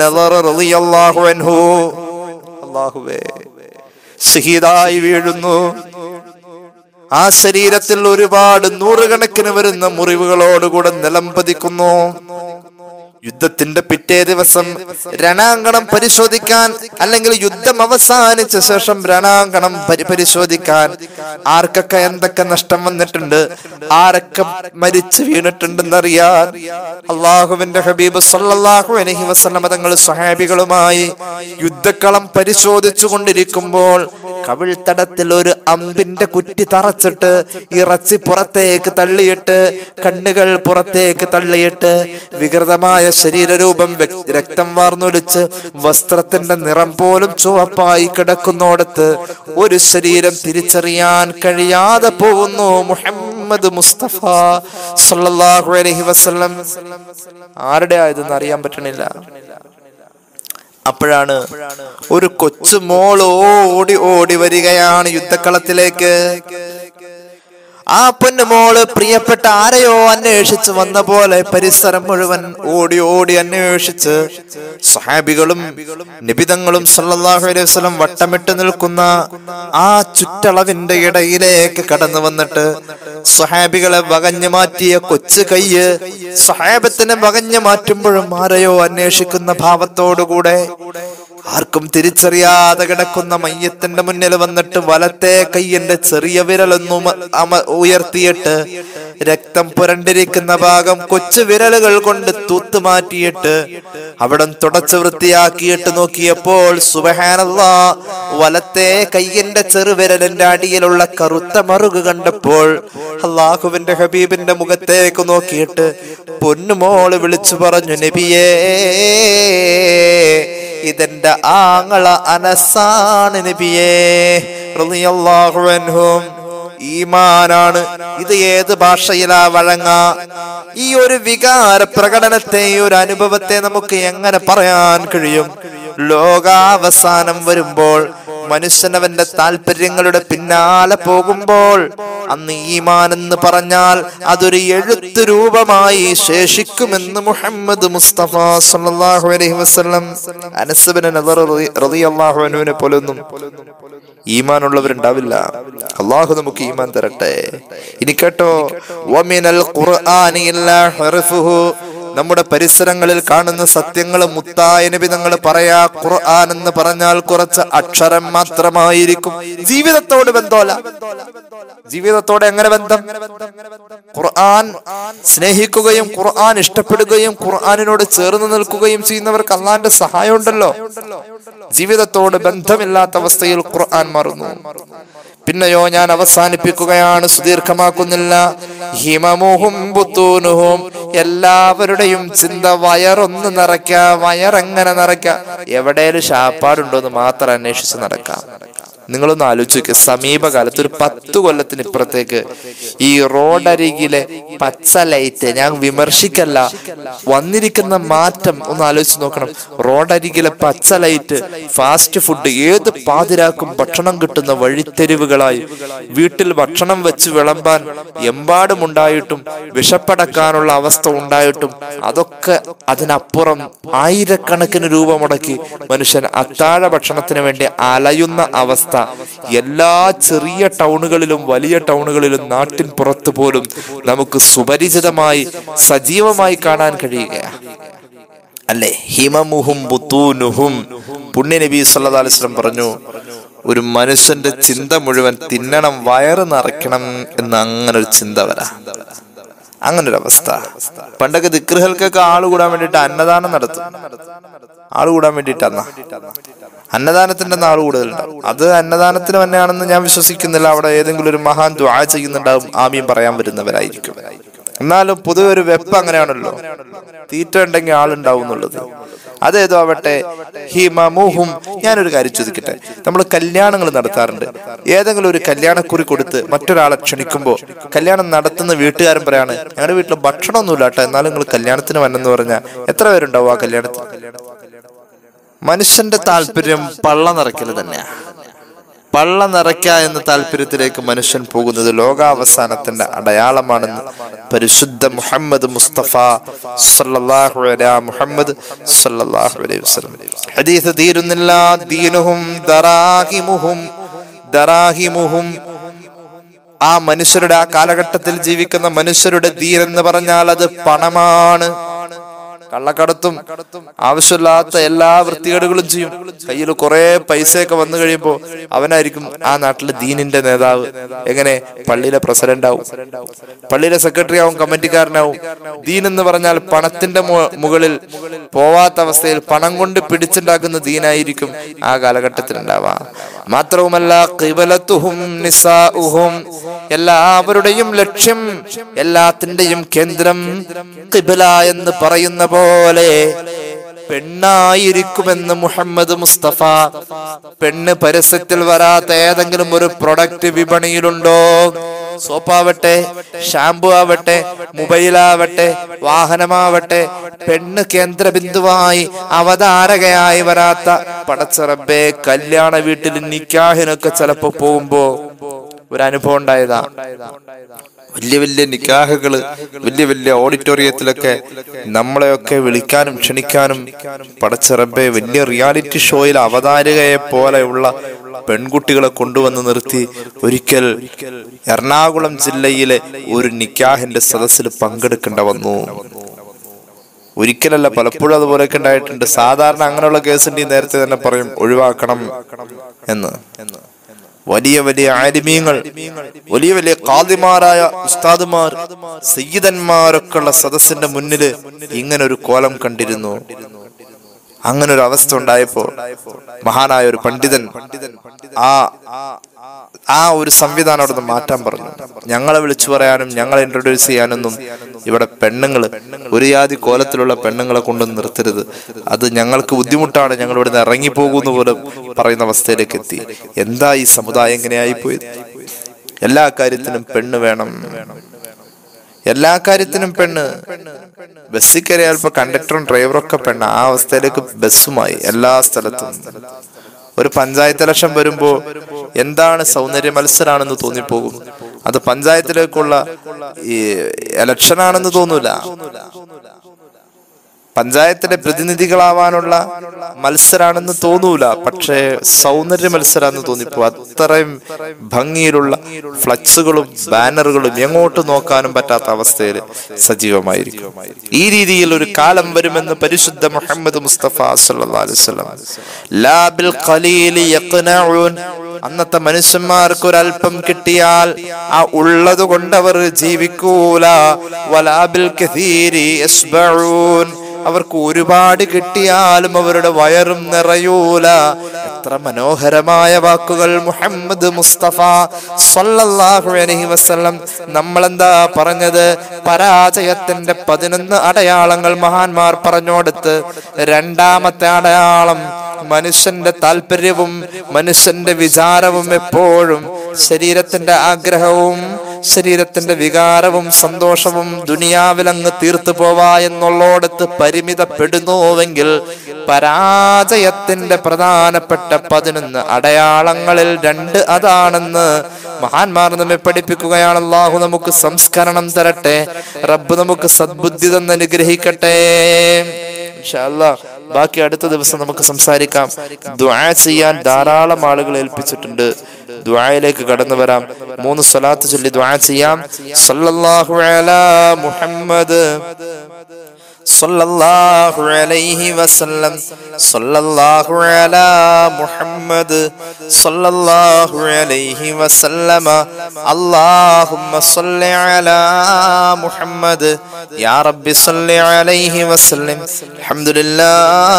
അള്ളാഹുവേ ഷഹീദായി വീഴുന്നു ആ ശരീരത്തിൽ ഒരുപാട് നൂറുകണക്കിന് വരുന്ന മുറിവുകളോടുകൂടെ നിലം പതിക്കുന്നു യുദ്ധത്തിന്റെ പിറ്റേ ദിവസം രണാങ്കണം പരിശോധിക്കാൻ അല്ലെങ്കിൽ യുദ്ധം അവസാനിച്ച ശേഷം രണാങ്കണം പരി പരിശോധിക്കാൻ ആർക്കൊക്കെ എന്തൊക്കെ നഷ്ടം വന്നിട്ടുണ്ട് ആരൊക്കെ മരിച്ചു വീണിട്ടുണ്ടെന്നറിയാൻ അള്ളാഹുവിന്റെ ഹബീബ് സല്ലല്ലാഹു അലൈഹി വസല്ലം തങ്ങൾ സ്വഹാബികളുമായി യുദ്ധക്കളം പരിശോധിച്ചു കൊണ്ടിരിക്കുമ്പോൾ കവിൾത്തടത്തിൽ ഒരു അമ്പിന്റെ കുറ്റി തറച്ചിട്ട് ഇറച്ചി പുറത്തേക്ക് തള്ളിയിട്ട് കണ്ണുകൾ പുറത്തേക്ക് തള്ളിയിട്ട് വികൃതമായ ശരീരരൂപം വ്യക്- രക്തം വാർന്നൊലിച്ച് വസ്ത്രത്തിന്റെ നിറം പോലും ചുവപ്പായി കിടക്കുന്നോടത്ത് ഒരു ശരീരം തിരിച്ചറിയാൻ കഴിയാതെ പോകുന്നു മുഹമ്മദ് മുസ്തഫ സല്ലല്ലാഹു അലൈഹി വസല്ലം ആരുടെ ആയതെന്ന് അറിയാൻ പറ്റണില്ല അപ്പോഴാണ് ഒരു കൊച്ചു മോള് ഓടി ഓടി വരികയാണ് യുദ്ധക്കളത്തിലേക്ക് ആ പൊന്നുമോള് പ്രിയപ്പെട്ട ആരെയോ അന്വേഷിച്ച് വന്ന പോലെ പരിസരം മുഴുവൻ ഓടി ഓടി അന്വേഷിച്ച് സഹാബികളും നിബിതങ്ങളും സല്ലല്ലാഹു അലൈഹി വസല്ലം വട്ടമിട്ട് നിൽക്കുന്ന ആ ചുറ്റളവിന്റെ ഇടയിലേക്ക് കടന്നു വന്നിട്ട് സഹാബികളെ വകഞ്ഞു മാറ്റിയ കൊച്ചു കയ്യ് സഹാബത്തിനെ വകഞ്ഞു മാറ്റുമ്പോഴും ആരെയോ അന്വേഷിക്കുന്ന ഭാവത്തോടുകൂടെ ആർക്കും തിരിച്ചറിയാതെ കിടക്കുന്ന മയ്യത്തിന്റെ മുന്നിൽ വന്നിട്ട് വലത്തെ കയ്യന്റെ ചെറിയ വിരലൊന്നും അമ ഉയർത്തിയിട്ട് രക്തം പുരണ്ടിരിക്കുന്ന ഭാഗം കൊച്ചു വിരലുകൾ കൊണ്ട് തൂത്ത് മാറ്റിയിട്ട് അവിടം തുടച്ചു വൃത്തിയാക്കിയിട്ട് നോക്കിയപ്പോൾ സുബഹാനല്ലാ വലത്തെ കയ്യന്റെ ചെറുവിരലിന്റെ അടിയിലുള്ള കറുത്ത മറുക് കണ്ടപ്പോൾ അള്ളാഹുവിന്റെ ഹബീബിന്റെ മുഖത്തേക്ക് നോക്കിയിട്ട് പൊന്നുമോള് വിളിച്ചു പറഞ്ഞു നബിയേ ഇതെന്റെ ആങ്ങള അനസാണ് നബിയേ റളിയല്ലാഹു അൻഹും ഈമാനാണ് ഇത് ഏത് ഭാഷയിലാ വഴങ്ങ ഈ ഒരു വികാര പ്രകടനത്തെ ഈ ഒരു അനുഭവത്തെ നമുക്ക് എങ്ങനെ പറയാൻ കഴിയും ലോകാവസാനം വരുമ്പോൾ മനുഷ്യനവന്റെ താല്പര്യങ്ങളുടെ പിന്നാലെ പോകുമ്പോൾ അന്ന് ഈമാൻ എന്ന് പറഞ്ഞാൽ അതൊരു എഴുത്ത് രൂപമായി ശേഷിക്കുമെന്ന് മുഹമ്മദ് മുസ്തഫ സല്ലല്ലാഹു അലൈഹി വസല്ലം അനസ് ബിൻ നദർ റളിയല്ലാഹു അൻഹുവിനെ പോലൊന്നും ഈമാനുള്ളവരുണ്ടാവില്ല അള്ളാഹു നമുക്ക് ഈമാൻ തരട്ടെ ഇനി കേട്ടോ വമിനൽ ഖുർആനി ഇല്ലാ ഹർഫുഹു നമ്മുടെ പരിസരങ്ങളിൽ കാണുന്ന സത്യങ്ങൾ മുത്തായ നിബിതങ്ങൾ പറയാ ഖുർആൻ എന്ന് പറഞ്ഞാൽ കുറച്ച് അക്ഷരം മാത്രമായിരിക്കും ജീവിതത്തോട് ബന്ധമല്ല ജീവിതത്തോടെ എങ്ങനെ ബന്ധം ഖുർആൻ സ്നേഹിക്കുകയും ഖുർആൻ ഇഷ്ടപ്പെടുകയും ഖുർആനിനോട് ചേർന്ന് നിൽക്കുകയും ചെയ്യുന്നവർക്ക് അള്ളാന്റെ സഹായം ഉണ്ടല്ലോ ജീവിതത്തോട് ബന്ധമില്ലാത്ത അവസ്ഥയിൽ ഖുർആൻ മാറുന്നു പിന്നെയോ ഞാൻ അവസാനിപ്പിക്കുകയാണ് സുദീർഘമാക്കുന്നില്ല ഹിമമുഹും ബുത്തൂനുഹും എല്ലാവരുടെയും ചിന്ത വയറൊന്ന് നിറയ്ക്ക വയറെങ്ങനെ നിറയ്ക്ക എവിടെയും ശാപ്പാടുണ്ടോ എന്ന് മാത്രം അന്വേഷിച്ച് നടക്കാം നിങ്ങളൊന്ന് ആലോചിക്കുക സമീപകാലത്ത് ഒരു പത്ത് കൊല്ലത്തിന് ഇപ്പുറത്തേക്ക് ഈ റോഡരികിലെ പച്ച ലൈറ്റ് ഞാൻ വിമർശിക്കല്ല വന്നിരിക്കുന്ന മാറ്റം ഒന്ന് ആലോചിച്ച് നോക്കണം റോഡരികിലെ പച്ച ലൈറ്റ് ഫാസ്റ്റ് ഫുഡ് ഏത് പാതിരാക്കും ഭക്ഷണം കിട്ടുന്ന വഴിത്തെരുവുകളായി വീട്ടിൽ ഭക്ഷണം വെച്ച് വിളമ്പാൻ എമ്പാടുമുണ്ടായിട്ടും വിഷപ്പടക്കാനുള്ള അവസ്ഥ ഉണ്ടായിട്ടും അതൊക്കെ അതിനപ്പുറം ആയിരക്കണക്കിന് രൂപ മുടക്കി മനുഷ്യൻ അത്താഴ ഭക്ഷണത്തിന് വേണ്ടി അലയുന്ന അവസ്ഥ എല്ലാ ചെറിയ ടൗണുകളിലും വലിയ ടൗണുകളിലും നാട്ടിൻ പുറത്ത് പോലും നമുക്ക് സുപരിചിതമായി സജീവമായി കാണാൻ കഴിയുകയാണ് അല്ലേ ഹിമമുഹും ബുത്തൂനുഹും പുണ്യ നബി സല്ലല്ലാഹു അലൈഹി വസല്ലം പറഞ്ഞു ഒരു മനുഷ്യന്റെ ചിന്ത മുഴുവൻ തിന്നണം വയറ് നിറയ്ക്കണം എന്ന് അങ്ങനെ ഒരു ചിന്ത വരാ അങ്ങനൊരു അവസ്ഥ പണ്ടൊക്കെ ദിക്റുകൾക്കൊക്കെ ആള് കൂടാൻ വേണ്ടിട്ട് അന്നദാനം നടത്തും ആള് കൂടാൻ വേണ്ടിട്ട് അന്ന അന്നദാനത്തിന്റെ നാൾ കൂടുതലുണ്ടാവും അത് അന്നദാനത്തിന് തന്നെയാണെന്ന് ഞാൻ വിശ്വസിക്കുന്നില്ല അവിടെ ഏതെങ്കിലും ഒരു മഹാൻ ദ്വാ ചെയ്യുന്നുണ്ടാവും ആമീൻ പറയാൻ വരുന്നവരായിരിക്കും എന്നാലും പൊതുവെ ഒരു വെപ്പ് അങ്ങനെയാണല്ലോ തീറ്റ ഉണ്ടെങ്കിൽ ആളുണ്ടാവും എന്നുള്ളത് അതേതോ ആവട്ടെ ഹിമമുഹും ഞാനൊരു കാര്യം ചോദിക്കട്ടെ നമ്മൾ കല്യാണങ്ങൾ നടത്താറുണ്ട് ഏതെങ്കിലും ഒരു കല്യാണക്കുറി കൊടുത്ത് മറ്റൊരാളെ ക്ഷണിക്കുമ്പോൾ കല്യാണം നടത്തുന്ന വീട്ടുകാരൻ പറയാണ് ഞങ്ങളുടെ വീട്ടിൽ ഭക്ഷണമൊന്നുമില്ല കേട്ടോ എന്നാലും നിങ്ങൾ കല്യാണത്തിന് വന്നെന്ന് പറഞ്ഞാൽ എത്ര പേരുണ്ടാവും ആ കല്യാണത്തിന് മനുഷ്യന്റെ താല്പര്യം പള്ള നിറയ്ക്കൽ തന്നെയാണ് പള്ള നിറയ്ക്ക എന്ന താല്പര്യത്തിലേക്ക് മനുഷ്യൻ പോകുന്നത് ലോകാവസാനത്തിന്റെ അടയാളമാണെന്ന് പരിശുദ്ധ മുഹമ്മദ് മുസ്തഫ സല്ലല്ലാഹു അലാ മുഹമ്മദ് സല്ലല്ലാഹു അലൈഹി വസല്ലം ഹദീസ് തീരുന്നില്ല ദീനുഹും ദറാഹിമുഹും ദറാഹിമുഹും ആ മനുഷ്യരുടെ ആ കാലഘട്ടത്തിൽ ജീവിക്കുന്ന മനുഷ്യരുടെ ദീൻ എന്ന് പറഞ്ഞാൽ അത് പണമാണ് കള്ളക്കടത്തും ആവശ്യമില്ലാത്ത എല്ലാ വൃത്തികേടുകളും ചെയ്യും കയ്യിൽ കുറെ പൈസയൊക്കെ വന്നു കഴിയുമ്പോ അവനായിരിക്കും ആ നാട്ടിലെ ദീനിന്റെ നേതാവ് എങ്ങനെ പള്ളിയിലെ പ്രസിഡന്റ് ആവും പള്ളിയിലെ സെക്രട്ടറി ആവും കമ്മിറ്റിക്കാരനാവും ദീൻ എന്ന് പറഞ്ഞാൽ പണത്തിന്റെ മു- മുകളിൽ പോവാത്ത അവസ്ഥയിൽ പണം കൊണ്ട് പിടിച്ചുണ്ടാക്കുന്ന ദീനായിരിക്കും ആ കാലഘട്ടത്തിൽ ഉണ്ടാവാ മാത്രവുമല്ല കിബലത്തുഹും നിസാഉഹും എല്ലാവരുടെയും ലക്ഷ്യം എല്ലാത്തിന്റെയും കേന്ദ്രം കിബില എന്ന് പറയുന്ന പോലെ പെണ്ണായിരിക്കുമെന്ന് മുഹമ്മദ് മുസ്തഫ പെണ്ണ് പരസ്യത്തിൽ വരാത്ത ഏതെങ്കിലും ഒരു പ്രൊഡക്റ്റ് വിപണിയിലുണ്ടോ സോപ്പാവട്ടെ ഷാംപൂ ആവട്ടെ മൊബൈലാവട്ടെ വാഹനമാവട്ടെ പെണ്ണ് കേന്ദ്രബിന്ദുവായി അവതാരകയായി വരാത്ത പടച്ചറബെ കല്യാണ വീട്ടിൽ നിക്കാഹിനൊക്കെ ചിലപ്പോ പോകുമ്പോ ഒരു അനുഭവം ഉണ്ടായതാ വലിയ വലിയ നിക്കാഹുകള് വലിയ വലിയ ഓഡിറ്റോറിയത്തിലൊക്കെ നമ്മളെയൊക്കെ വിളിക്കാനും ക്ഷണിക്കാനും പടച്ചിറബെ വലിയ റിയാലിറ്റി ഷോയിൽ അവതാരകയെ പോലെയുള്ള പെൺകുട്ടികളെ കൊണ്ടുവന്ന് നിർത്തി ഒരിക്കൽ എറണാകുളം ജില്ലയിലെ ഒരു നിക്കാഹിന്റെ സദസ്സിൽ പങ്കെടുക്കേണ്ട വന്നു ഒരിക്കലല്ല പലപ്പോഴും അതുപോലെയൊക്കെ ഉണ്ടായിട്ടുണ്ട് സാധാരണ അങ്ങനെയുള്ള കേസിന്റെ നേരത്തെ തന്നെ പറയും ഒഴിവാക്കണം എന്ന് വലിയ വലിയ ആലിമീങ്ങൾ വലിയ വലിയ കാതിമാരായ ഉസ്താദുമാർ സയ്യിദന്മാരൊക്കെ ഉള്ള സദസ്സിന്റെ മുന്നില് ഇങ്ങനെ ഒരു കോലം കണ്ടിരുന്നു അങ്ങനെ ഒരു അവസ്ഥ ഉണ്ടായപ്പോ മഹാനായ ഒരു പണ്ഡിതൻ ആ ആ ഒരു സംവിധാനം അവിടെ നിന്ന് മാറ്റാൻ പറഞ്ഞു ഞങ്ങളെ വിളിച്ചു പറയാനും ഞങ്ങളെ ഇൻട്രൊഡ്യൂസ് ചെയ്യാനൊന്നും ഇവിടെ പെണ്ണുങ്ങള് ഒരു ജാതി കോലത്തിലുള്ള പെണ്ണുങ്ങളെ കൊണ്ട് നിർത്തരുത് അത് ഞങ്ങൾക്ക് ബുദ്ധിമുട്ടാണ് ഞങ്ങൾ ഇവിടെ നിന്ന് ഇറങ്ങിപ്പോകുന്ന പോലെ പറയുന്ന അവസ്ഥയിലേക്ക് എത്തി എന്താ ഈ സമുദായം എങ്ങനെയായി പോയത് എല്ലാ കാര്യത്തിനും പെണ്ണ് വേണം എല്ലാ കാര്യത്തിനും പെണ്ണ് ബസ്സിൽ കയറിയാൽ ഇപ്പൊ കണ്ടക്ടറും ഡ്രൈവറും ഒക്കെ പെണ്ണ് ആ അവസ്ഥയിലേക്ക് ബസ്സുമായി എല്ലാ സ്ഥലത്തും ഒരു പഞ്ചായത്ത് ഇലക്ഷൻ വരുമ്പോ എന്താണ് സൗന്ദര്യ മത്സരാണെന്ന് തോന്നിപ്പോകും അത് പഞ്ചായത്തിലേക്കുള്ള ഈ ഇലക്ഷൻ ആണെന്ന് തോന്നൂല പഞ്ചായത്തിലെ പ്രതിനിധികളാവാനുള്ള മത്സരാണെന്ന് തോന്നൂല പക്ഷേ സൗന്ദര്യ മത്സരാന്ന് തോന്നിപ്പോ അത്രയും ഭംഗിയിലുള്ള ഫ്ലക്സുകളും ബാനറുകളും എങ്ങോട്ട് നോക്കാനും പറ്റാത്ത അവസ്ഥയിൽ സജീവമായിരിക്കും ഈ രീതിയിൽ ഒരു കാലം വരുമെന്ന് പരിശുദ്ധ മുഹമ്മദ് മുസ്തഫ സല്ലല്ലാഹു അലൈഹി വസല്ലം ലാ ബിൽ ഖലീലി യഖ്നഊൻ അന്നത്തെ മനുഷ്യന്മാർക്ക് ഒരല്പം കിട്ടിയാൽ ആ ഉള്ളത് കൊണ്ട് അവർ ജീവിക്കൂല വലാബിൽ കഥീരി യസ്ബഊൻ അവർക്ക് ഒരുപാട് കിട്ടിയാലും അവരുടെ വയറും നിറയൂല എത്ര മനോഹരമായ വാക്കുകൾ മുഹമ്മദ് മുസ്തഫ സല്ലല്ലാഹു അലൈഹി വസല്ലം നമ്മളെന്താ പറഞ്ഞത് പരാജയത്തിന്റെ പതിനൊന്ന് അടയാളങ്ങൾ മഹാന്മാർ പറഞ്ഞോടുത്ത് രണ്ടാമത്തെ അടയാളം മനുഷ്യന്റെ താല്പര്യവും മനുഷ്യന്റെ വിചാരവും എപ്പോഴും ശരീരത്തിന്റെ ആഗ്രഹവും ശരീരത്തിന്റെ വികാരവും സന്തോഷവും ദുനിയാവിലങ്ങ് തീർത്തു പോവാ എന്നുള്ളോടത്ത് പരിമിതപ്പെടുന്നുവെങ്കിൽ പരാജയത്തിന്റെ പ്രധാനപ്പെട്ട പതിനൊന്ന് അടയാളങ്ങളിൽ രണ്ട് അതാണെന്ന് മഹാന്മാർ നമ്മെ പഠിപ്പിക്കുകയാണ് അള്ളാഹു നമുക്ക് സംസ്കരണം തരട്ടെ റബ്ബ് നമുക്ക് സദ്ബുദ്ധി തന്ന് അനുഗ്രഹിക്കട്ടെ ഇൻഷാ അല്ലാ, ബാക്കി അടുത്ത ദിവസം നമുക്ക് സംസാരിക്കാം ദുആ ചെയ്യാൻ ധാരാളം ആളുകൾ ഏൽപ്പിച്ചിട്ടുണ്ട് ദുആയിലേക്ക് കടന്നു വരാം മൂന്ന് സ്വലാത്ത് ചൊല്ലി ദുആ ചെയ്യാം സല്ലല്ലാഹു അലാ മുഹമ്മദ് صلى الله عليه وسلم صلى الله على محمد صلى الله عليه وسلم اللهم صل على محمد يا رب صل عليه وسلم الحمد لله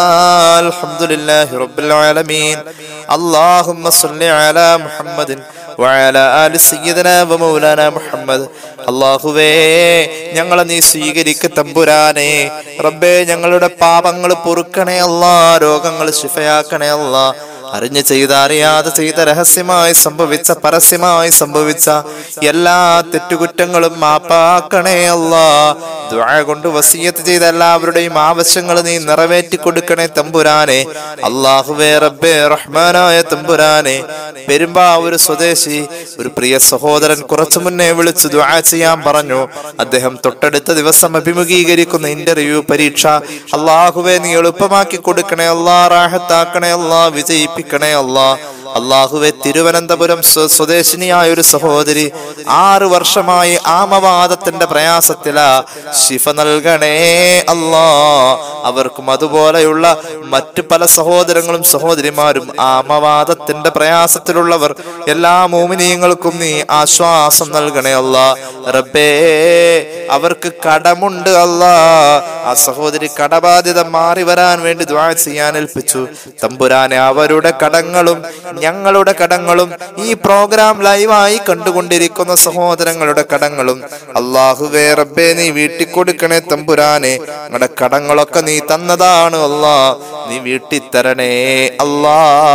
الحمد لله رب العالمين اللهم صل على محمد وعلى آل سيدنا ومولانا മുഹമ്മദ് അള്ളാഹുവേ ഞങ്ങളെ നീ സ്വീകരിക്ക തമ്പുരാനെ റബ്ബേ ഞങ്ങളുടെ പാപങ്ങൾ പൊറുക്കണേ അല്ലാ രോഗങ്ങൾ ശിഫയാക്കണേ അല്ലാ അറിഞ്ഞ് ചെയ്ത അറിയാതെ ചെയ്ത രഹസ്യമായി സംഭവിച്ച പരസ്യമായി സംഭവിച്ച എല്ലാ തെറ്റുകുറ്റങ്ങളും മാപ്പാക്കണേ അല്ലാ ദുആ കൊണ്ട് വസീയത്ത് ചെയ്ത എല്ലാവരുടെയും ആവശ്യങ്ങൾ നീ നിറവേറ്റി കൊടുക്കണേ തമ്പുരാനെ അള്ളാഹുവേ റബ്ബേ റഹ്മാനായ തമ്പുരാനെ പെരുമ്പാവൂർ സ്വദേശി ഒരു പ്രിയ സഹോദരൻ കുറച്ചു മുന്നേ വിളിച്ച് ദുആ ചെയ്യാൻ പറഞ്ഞു അദ്ദേഹം തൊട്ടടുത്ത ദിവസം അഭിമുഖീകരിക്കുന്ന ഇന്റർവ്യൂ പരീക്ഷ അള്ളാഹുവെ നീ എളുപ്പമാക്കി കൊടുക്കണേ അല്ലാ റാഹത്താക്കണേ അല്ലാ വിജയിപ്പിക്കണേ അല്ലാ അള്ളാഹുവെ തിരുവനന്തപുരം സ്വ- സ്വദേശിനിയായ ഒരു സഹോദരി ആറ് വർഷമായി ആമവാദത്തിന്റെ പ്രയാസത്തില ശിഫ നൽകണേ അല്ലാ അവർക്കും അതുപോലെയുള്ള മറ്റു പല സഹോദരങ്ങളും സഹോദരിമാരും ആമവാദത്തിന്റെ പ്രയാസത്തിലുള്ളവർ എല്ലാ മോമിനിയങ്ങൾക്കും നീ ആശ്വാസം നൽകണേ അല്ലാ റബ്ബേ അവർക്ക് കടമുണ്ട് അല്ലാ ആ സഹോദരി കടബാധ്യത മാറി വരാൻ വേണ്ടി ദ്വാ ചെയ്യാൻ ഏൽപ്പിച്ചു തമ്പുരാനെ അവരുടെ കടങ്ങളും ഞങ്ങളുടെ കടങ്ങളും ഈ പ്രോഗ്രാം ലൈവായി കണ്ടുകൊണ്ടിരിക്കുന്ന സഹോദരങ്ങളുടെ കടങ്ങളും അള്ളാഹുവേ റബ്ബേ നീ വീട്ടിൽ കൊടുക്കണേ തമ്പുരാനെ ഞങ്ങളുടെ കടങ്ങളൊക്കെ നീ തന്നതാണ് അല്ലാ നീ വീട്ടിൽ തരണേ അല്ലാ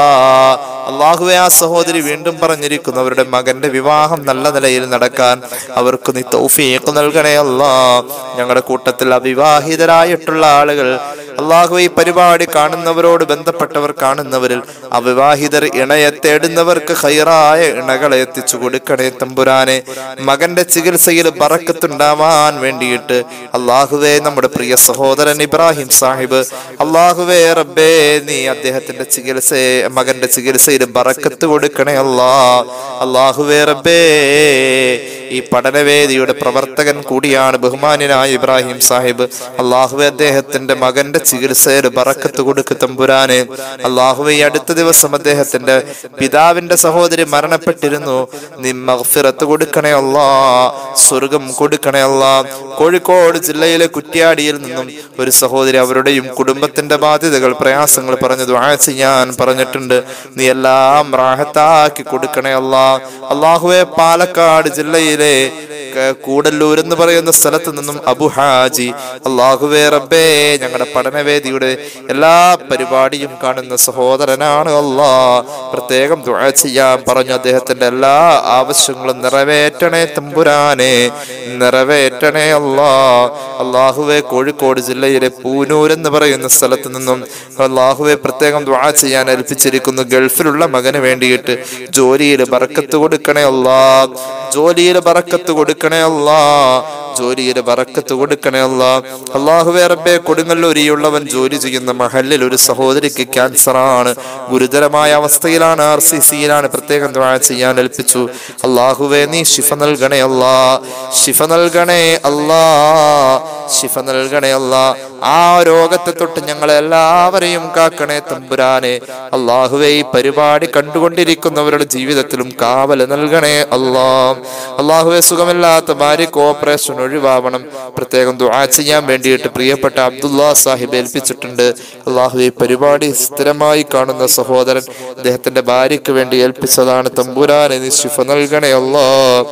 അള്ളാഹുവെ ആ സഹോദരി വീണ്ടും പറഞ്ഞിരിക്കുന്നു അവരുടെ മകന്റെ വിവാഹം നല്ല നിലയിൽ നടക്കാൻ അവർക്ക് നീ തൗഫീഖ് നൽകണേ അല്ലാ ഞങ്ങളുടെ കൂട്ടത്തിൽ അവിവാഹിതരായിട്ടുള്ള ആളുകൾ അള്ളാഹു ഈ പരിപാടി കാണുന്നവരോട് ബന്ധപ്പെട്ടവർ കാണുന്നവരിൽ അവിവാഹിതർ ഇണയെ തേടുന്നവർക്ക് ഹൈറായ ഇണകളെ എത്തിച്ചു കൊടുക്കണേ തമ്പുരാനെ മകന്റെ ചികിത്സയിൽ ബറക്കത്തുണ്ടാവാൻ വേണ്ടിയിട്ട് അള്ളാഹുവേ നമ്മുടെ പ്രിയ സഹോദരൻ ഇബ്രാഹിം സാഹിബ് അള്ളാഹുവേ റബ്ബേ നീ അദ്ദേഹത്തിന്റെ ചികിത്സയെ മകന്റെ ചികിത്സയിൽ ബറക്കത്ത് കൊടുക്കണേ അല്ലാ അള്ളാഹുവേ റബ്ബേ ഈ പഠനവേദിയുടെ പ്രവർത്തകൻ കൂടിയാണ് ബഹുമാന്യനായ ഇബ്രാഹിം സാഹിബ് അള്ളാഹുവെ അദ്ദേഹത്തിന്റെ മകന്റെ ചികിത്സയിൽ ബറക്കത്ത് കൊടുക്ക് തമ്പുരാനെ അള്ളാഹുവെ ഈ അടുത്ത ദിവസം അദ്ദേഹത്തിന്റെ പിതാവിന്റെ സഹോദരി മരണപ്പെട്ടിരുന്നു നീ മഗ്ഫിറത്ത് കൊടുക്കണേ അല്ലാ സ്വർഗം കൊടുക്കണേ അല്ലാ കോഴിക്കോട് ജില്ലയിലെ കുറ്റ്യാടിയിൽ നിന്നും ഒരു സഹോദരി അവരുടെയും കുടുംബത്തിന്റെ ബാധ്യതകൾ പ്രയാസങ്ങൾ പറഞ്ഞു ദുആ ചെയ്യാൻ പറഞ്ഞിട്ടുണ്ട് നീ എല്ലാം റാഹത്താക്കി കൊടുക്കണേ അല്ലാ അള്ളാഹുവെ പാലക്കാട് ജില്ലയിലെ ക- കൂടല്ലൂർ എന്ന് പറയുന്ന സ്ഥലത്ത് നിന്നും അബു ഹാജി അള്ളാഹുവേ റബ്ബേ ഞങ്ങളുടെ പഠനവേദിയുടെ എല്ലാ പരിപാടിയും കാണുന്ന സഹോദരനാണ് അല്ലാ പ്രത്യേകം ദുആ ചെയ്യാൻ പറഞ്ഞു അദ്ദേഹത്തിന്റെ എല്ലാ ആവശ്യങ്ങളും നിറവേറ്റണേ തമ്പുരാനെ നിറവേറ്റണേ അല്ലാ അള്ളാഹുവെ കോഴിക്കോട് ജില്ലയിലെ പൂനൂർ എന്ന് പറയുന്ന സ്ഥലത്ത് നിന്നും അള്ളാഹുവെ പ്രത്യേകം ദുആ ചെയ്യാൻ ഏൽപ്പിച്ചിരിക്കുന്നു ഗൾഫിലുള്ള മകന് വേണ്ടിയിട്ട് ജോലിയിൽ ബറക്കത്ത് കൊടുക്കണേ അല്ലാ ജോലിയിൽ ബറക്കത്ത് കൊടുക്കണേ അല്ലാ ജോലിയിൽ ബറക്കത്ത് കൊടുക്കണേ അല്ലാ അള്ളാഹുവെ റബ്ബെ കൊടുങ്ങല്ലൂരിയുള്ളവൻ ജോലി ചെയ്യുന്ന മഹലിൽ ഒരു സഹോദരിക്ക് ക്യാൻസർ ആണ് ഗുരുതരമായ അവസ്ഥയിലാണ് ആർ സി സിയിലാണ് പ്രത്യേകം ദുആ ചെയ്യാൻ ഏൽപ്പിച്ചു അള്ളാഹുവെ നീ ശിഫ നൽകണേ അല്ലാ ശിഫ നൽകണേ അല്ലാ ശിഫ നൽകണേ അല്ലാ ആ രോഗത്തെ തൊട്ട് ഞങ്ങളെ എല്ലാവരെയും കാക്കണേ തമ്പുരാനെ അള്ളാഹുവെ ഈ പരിപാടി കണ്ടുകൊണ്ടിരിക്കുന്നവരുടെ ജീവിതത്തിലും കാവല് നൽകണേ അല്ലാ അള്ളാഹുവെ സുഖമില്ലാത്ത ഭാര്യക്ക് ഓപ്പറേഷൻ ഒഴിവാവണം പ്രത്യേകം ദുആ ചെയ്യാൻ വേണ്ടിയിട്ട് പ്രിയപ്പെട്ട അബ്ദുല്ലാ സാഹിബ് ഏൽപ്പിച്ചിട്ടുണ്ട് അള്ളാഹു ഈ പരിപാടി സ്ഥിരമായി കാണുന്ന സഹോദരൻ അദ്ദേഹത്തിന്റെ ഭാര്യയ്ക്ക് വേണ്ടി ഏൽപ്പിച്ചതാണ് തമ്പുരാനെ നീ ശിഫ നൽകണേ അല്ലാ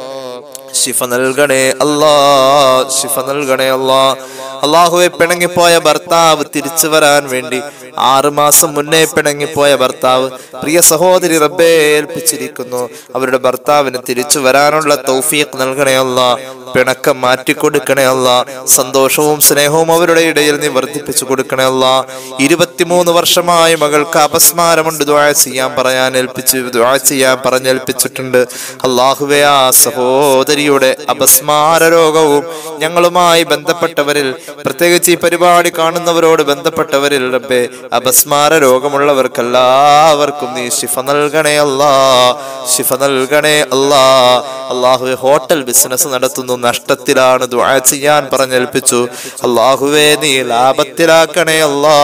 ശിഫ നൽകണേ അല്ലാ ശിഫ നൽകണേ അല്ലാ അള്ളാഹുവെ പിണങ്ങിപ്പോയ ഭർത്താവ് തിരിച്ചു വരാൻ വേണ്ടി ആറു മാസം മുന്നേ പിണങ്ങിപ്പോയ ഭർത്താവ് പ്രിയ സഹോദരി റബ്ബെ ഏൽപ്പിച്ചിരിക്കുന്നു അവരുടെ ഭർത്താവിന് തിരിച്ചു വരാനുള്ള തൗഫീഖ് നൽകണേ അല്ല പിണക്കം മാറ്റിക്കൊടുക്കണേ അല്ല സന്തോഷവും സ്നേഹവും അവരുടെ ഇടയിൽ നീ വർദ്ധിപ്പിച്ചു കൊടുക്കണേ അല്ല ഇരുപത്തിമൂന്ന് വർഷമായി മകൾക്ക് അപസ്മാരമുണ്ട് ദ്വാ ചെയ്യാൻ പറയാൻ ഏൽപ്പിച്ചു ദ്വാ ചെയ്യാൻ പറഞ്ഞേൽപ്പിച്ചിട്ടുണ്ട് അള്ളാഹുവെ ആ സഹോദരിയുടെ അപസ്മാര രോഗവും ഞങ്ങളുമായി ബന്ധപ്പെട്ടവരിൽ പ്രത്യേകിച്ച് ഈ പരിപാടി കാണുന്നവരോട് ബന്ധപ്പെട്ടവരിൽ റബ്ബെ അപസ്മാര രോഗമുള്ളവർക്കെല്ലാവർക്കും നീ ശിഫ നൽകണേ അല്ലാ ശിഫ നൽകണേ അല്ലാ അള്ളാഹുവെ ഹോട്ടൽ ബിസിനസ് നടത്തുന്നു നഷ്ടത്തിലാണ് ദുആ ചെയ്യാൻ പറഞ്ഞേൽപ്പിച്ചു അള്ളാഹുവേ നീ ലാഭത്തിലാക്കണേ അല്ലാ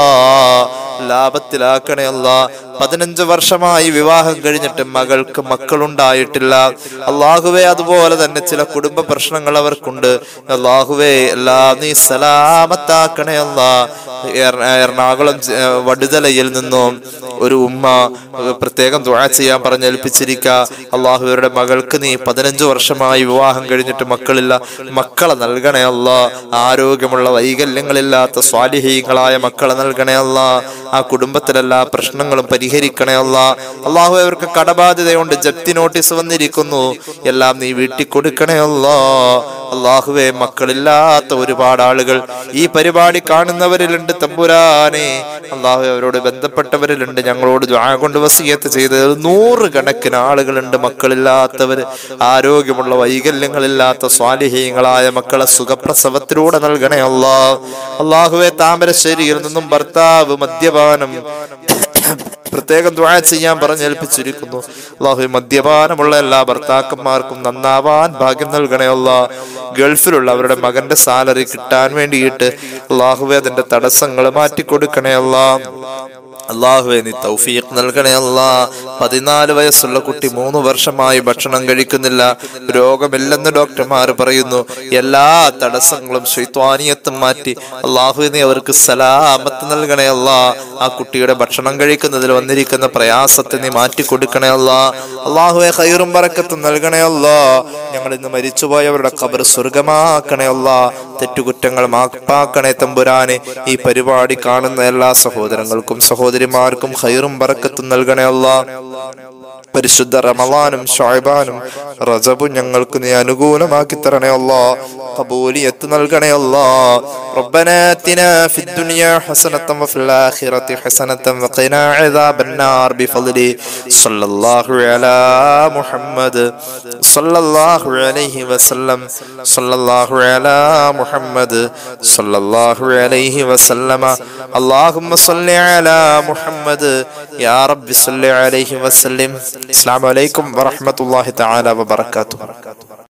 ലാഭത്തിലാക്കണേ അല്ലാ പതിനഞ്ച് വർഷമായി വിവാഹം കഴിഞ്ഞിട്ട് മകൾക്ക് മക്കളുണ്ടായിട്ടില്ല അള്ളാഹുവേ അതുപോലെ തന്നെ ചില കുടുംബ പ്രശ്നങ്ങൾ അവർക്കുണ്ട് അള്ളാഹുവേ എല്ലാം നീ സലാമത്താക്കണേ അല്ലാ എറ- എറണാകുളം ജ- വടുതലയിൽ നിന്നും ഒരു ഉമ്മ പ്രത്യേകം ദുആ ചെയ്യാൻ പറഞ്ഞേൽപ്പിച്ചിരിക്ക അള്ളാഹുവരുടെ മകൾക്ക് നീ പതിനഞ്ച് വർഷമായി വിവാഹം കഴിഞ്ഞിട്ട് മക്കളില്ല മക്കളെ നൽകണേ അല്ല ആരോഗ്യമുള്ള വൈകല്യങ്ങളില്ലാത്ത സ്വാലിഹീങ്ങളായ മക്കളെ നൽകണേ അല്ല ആ കുടുംബത്തിലെല്ലാ പ്രശ്നങ്ങളും പരിഹരിക്കണേ അല്ല അള്ളാഹു അവർക്ക് കടബാധ്യതയുണ്ട് ജപ്തി നോട്ടീസ് വന്നിരിക്കുന്നു എല്ലാം നീ വീട്ടിൽ കൊടുക്കണേ അല്ലാ അള്ളാഹുവെ മക്കളില്ലാത്ത ഒരുപാട് ആളുകൾ ഈ പരിപാടി കാണുന്നവരിലുണ്ട് തമ്പുരാനെ അള്ളാഹു അവരോട് ബന്ധപ്പെട്ടവരിലുണ്ട് ഞങ്ങളോട് ദ്വാ കൊണ്ട് വസീയത്ത് ചെയ്തത് നൂറ് കണക്കിന് ആളുകളുണ്ട് മക്കളില്ലാത്തവര് ആരോഗ്യമുള്ള വൈകല്യങ്ങളില്ലാത്ത സ്വാലിഹീങ്ങളായ മക്കളെ സുഖപ്രസവത്തിലൂടെ നൽകണേ അല്ലാ അള്ളാഹുവെ താമരശ്ശേരിയിൽ നിന്നും ഭർത്താവ് മദ്യപാനം പ്രത്യേകം ദ്വാ ചെയ്യാൻ പറഞ്ഞേൽപ്പിച്ചിരിക്കുന്നു അള്ളാഹു മദ്യപാനമുള്ള എല്ലാ ഭർത്താക്കന്മാർക്കും നന്നാവാൻ ഭാഗ്യം നൽകണേ അല്ല ഗൾഫിലുള്ള അവരുടെ മകന്റെ സാലറി കിട്ടാൻ വേണ്ടിയിട്ട് അള്ളാഹുവെ അതിന്റെ തടസ്സങ്ങൾ മാറ്റിക്കൊടുക്കണേ അല്ല അള്ളാഹുവെ നീ തൗഫീഖ് നൽകണേ അല്ലാ പതിനാല് വയസ്സുള്ള കുട്ടി മൂന്ന് വർഷമായി ഭക്ഷണം കഴിക്കുന്നില്ല രോഗമില്ലെന്ന് ഡോക്ടർമാർ പറയുന്നു എല്ലാ തടസ്സങ്ങളും ശൈത്വാനിയത്തും മാറ്റി അള്ളാഹു നീ അവർക്ക് സലാമത്ത് നൽകണേ അല്ലാ ആ കുട്ടിയുടെ ഭക്ഷണം കഴിക്കുന്നതിൽ വന്നിരിക്കുന്ന പ്രയാസത്തെ നീ മാറ്റി കൊടുക്കണേ അല്ലാ അള്ളാഹുവെ ഹൈറും പറക്കത്തും നൽകണേ അല്ലാ ഞങ്ങൾ ഇന്ന് മരിച്ചുപോയവരുടെ ഖബർ സ്വർഗമാക്കണേ അല്ലാ തെറ്റുകുറ്റങ്ങൾ മാപ്പാക്കണേ തമ്പുരാനെ ഈ പരിപാടി കാണുന്ന എല്ലാ സഹോദരങ്ങൾക്കും സഹോദരിമാർക്കും ഹൈറും ബറക്കത്തും നൽകണേ അല്ലാ പരിശുദ്ധ റമളാനും ഷായ്ബാനും റജബും ഞങ്ങൾക്ക് നീ അനുകൂലമാക്കി തരണേ അല്ലാ കബൂലിയത്ത് നൽകണേ അല്ലാ ربنا آتنا في الدنيا حسنة وفي الآخرة حسنة وقنا عذاب النار بفضله صلى الله على محمد صلى الله عليه وسلم صلى الله على محمد صلى الله عليه وسلم اللهم صل على محمد يا رب صل عليه وسلم السلام عليكم ورحمة الله تعالى وبركاته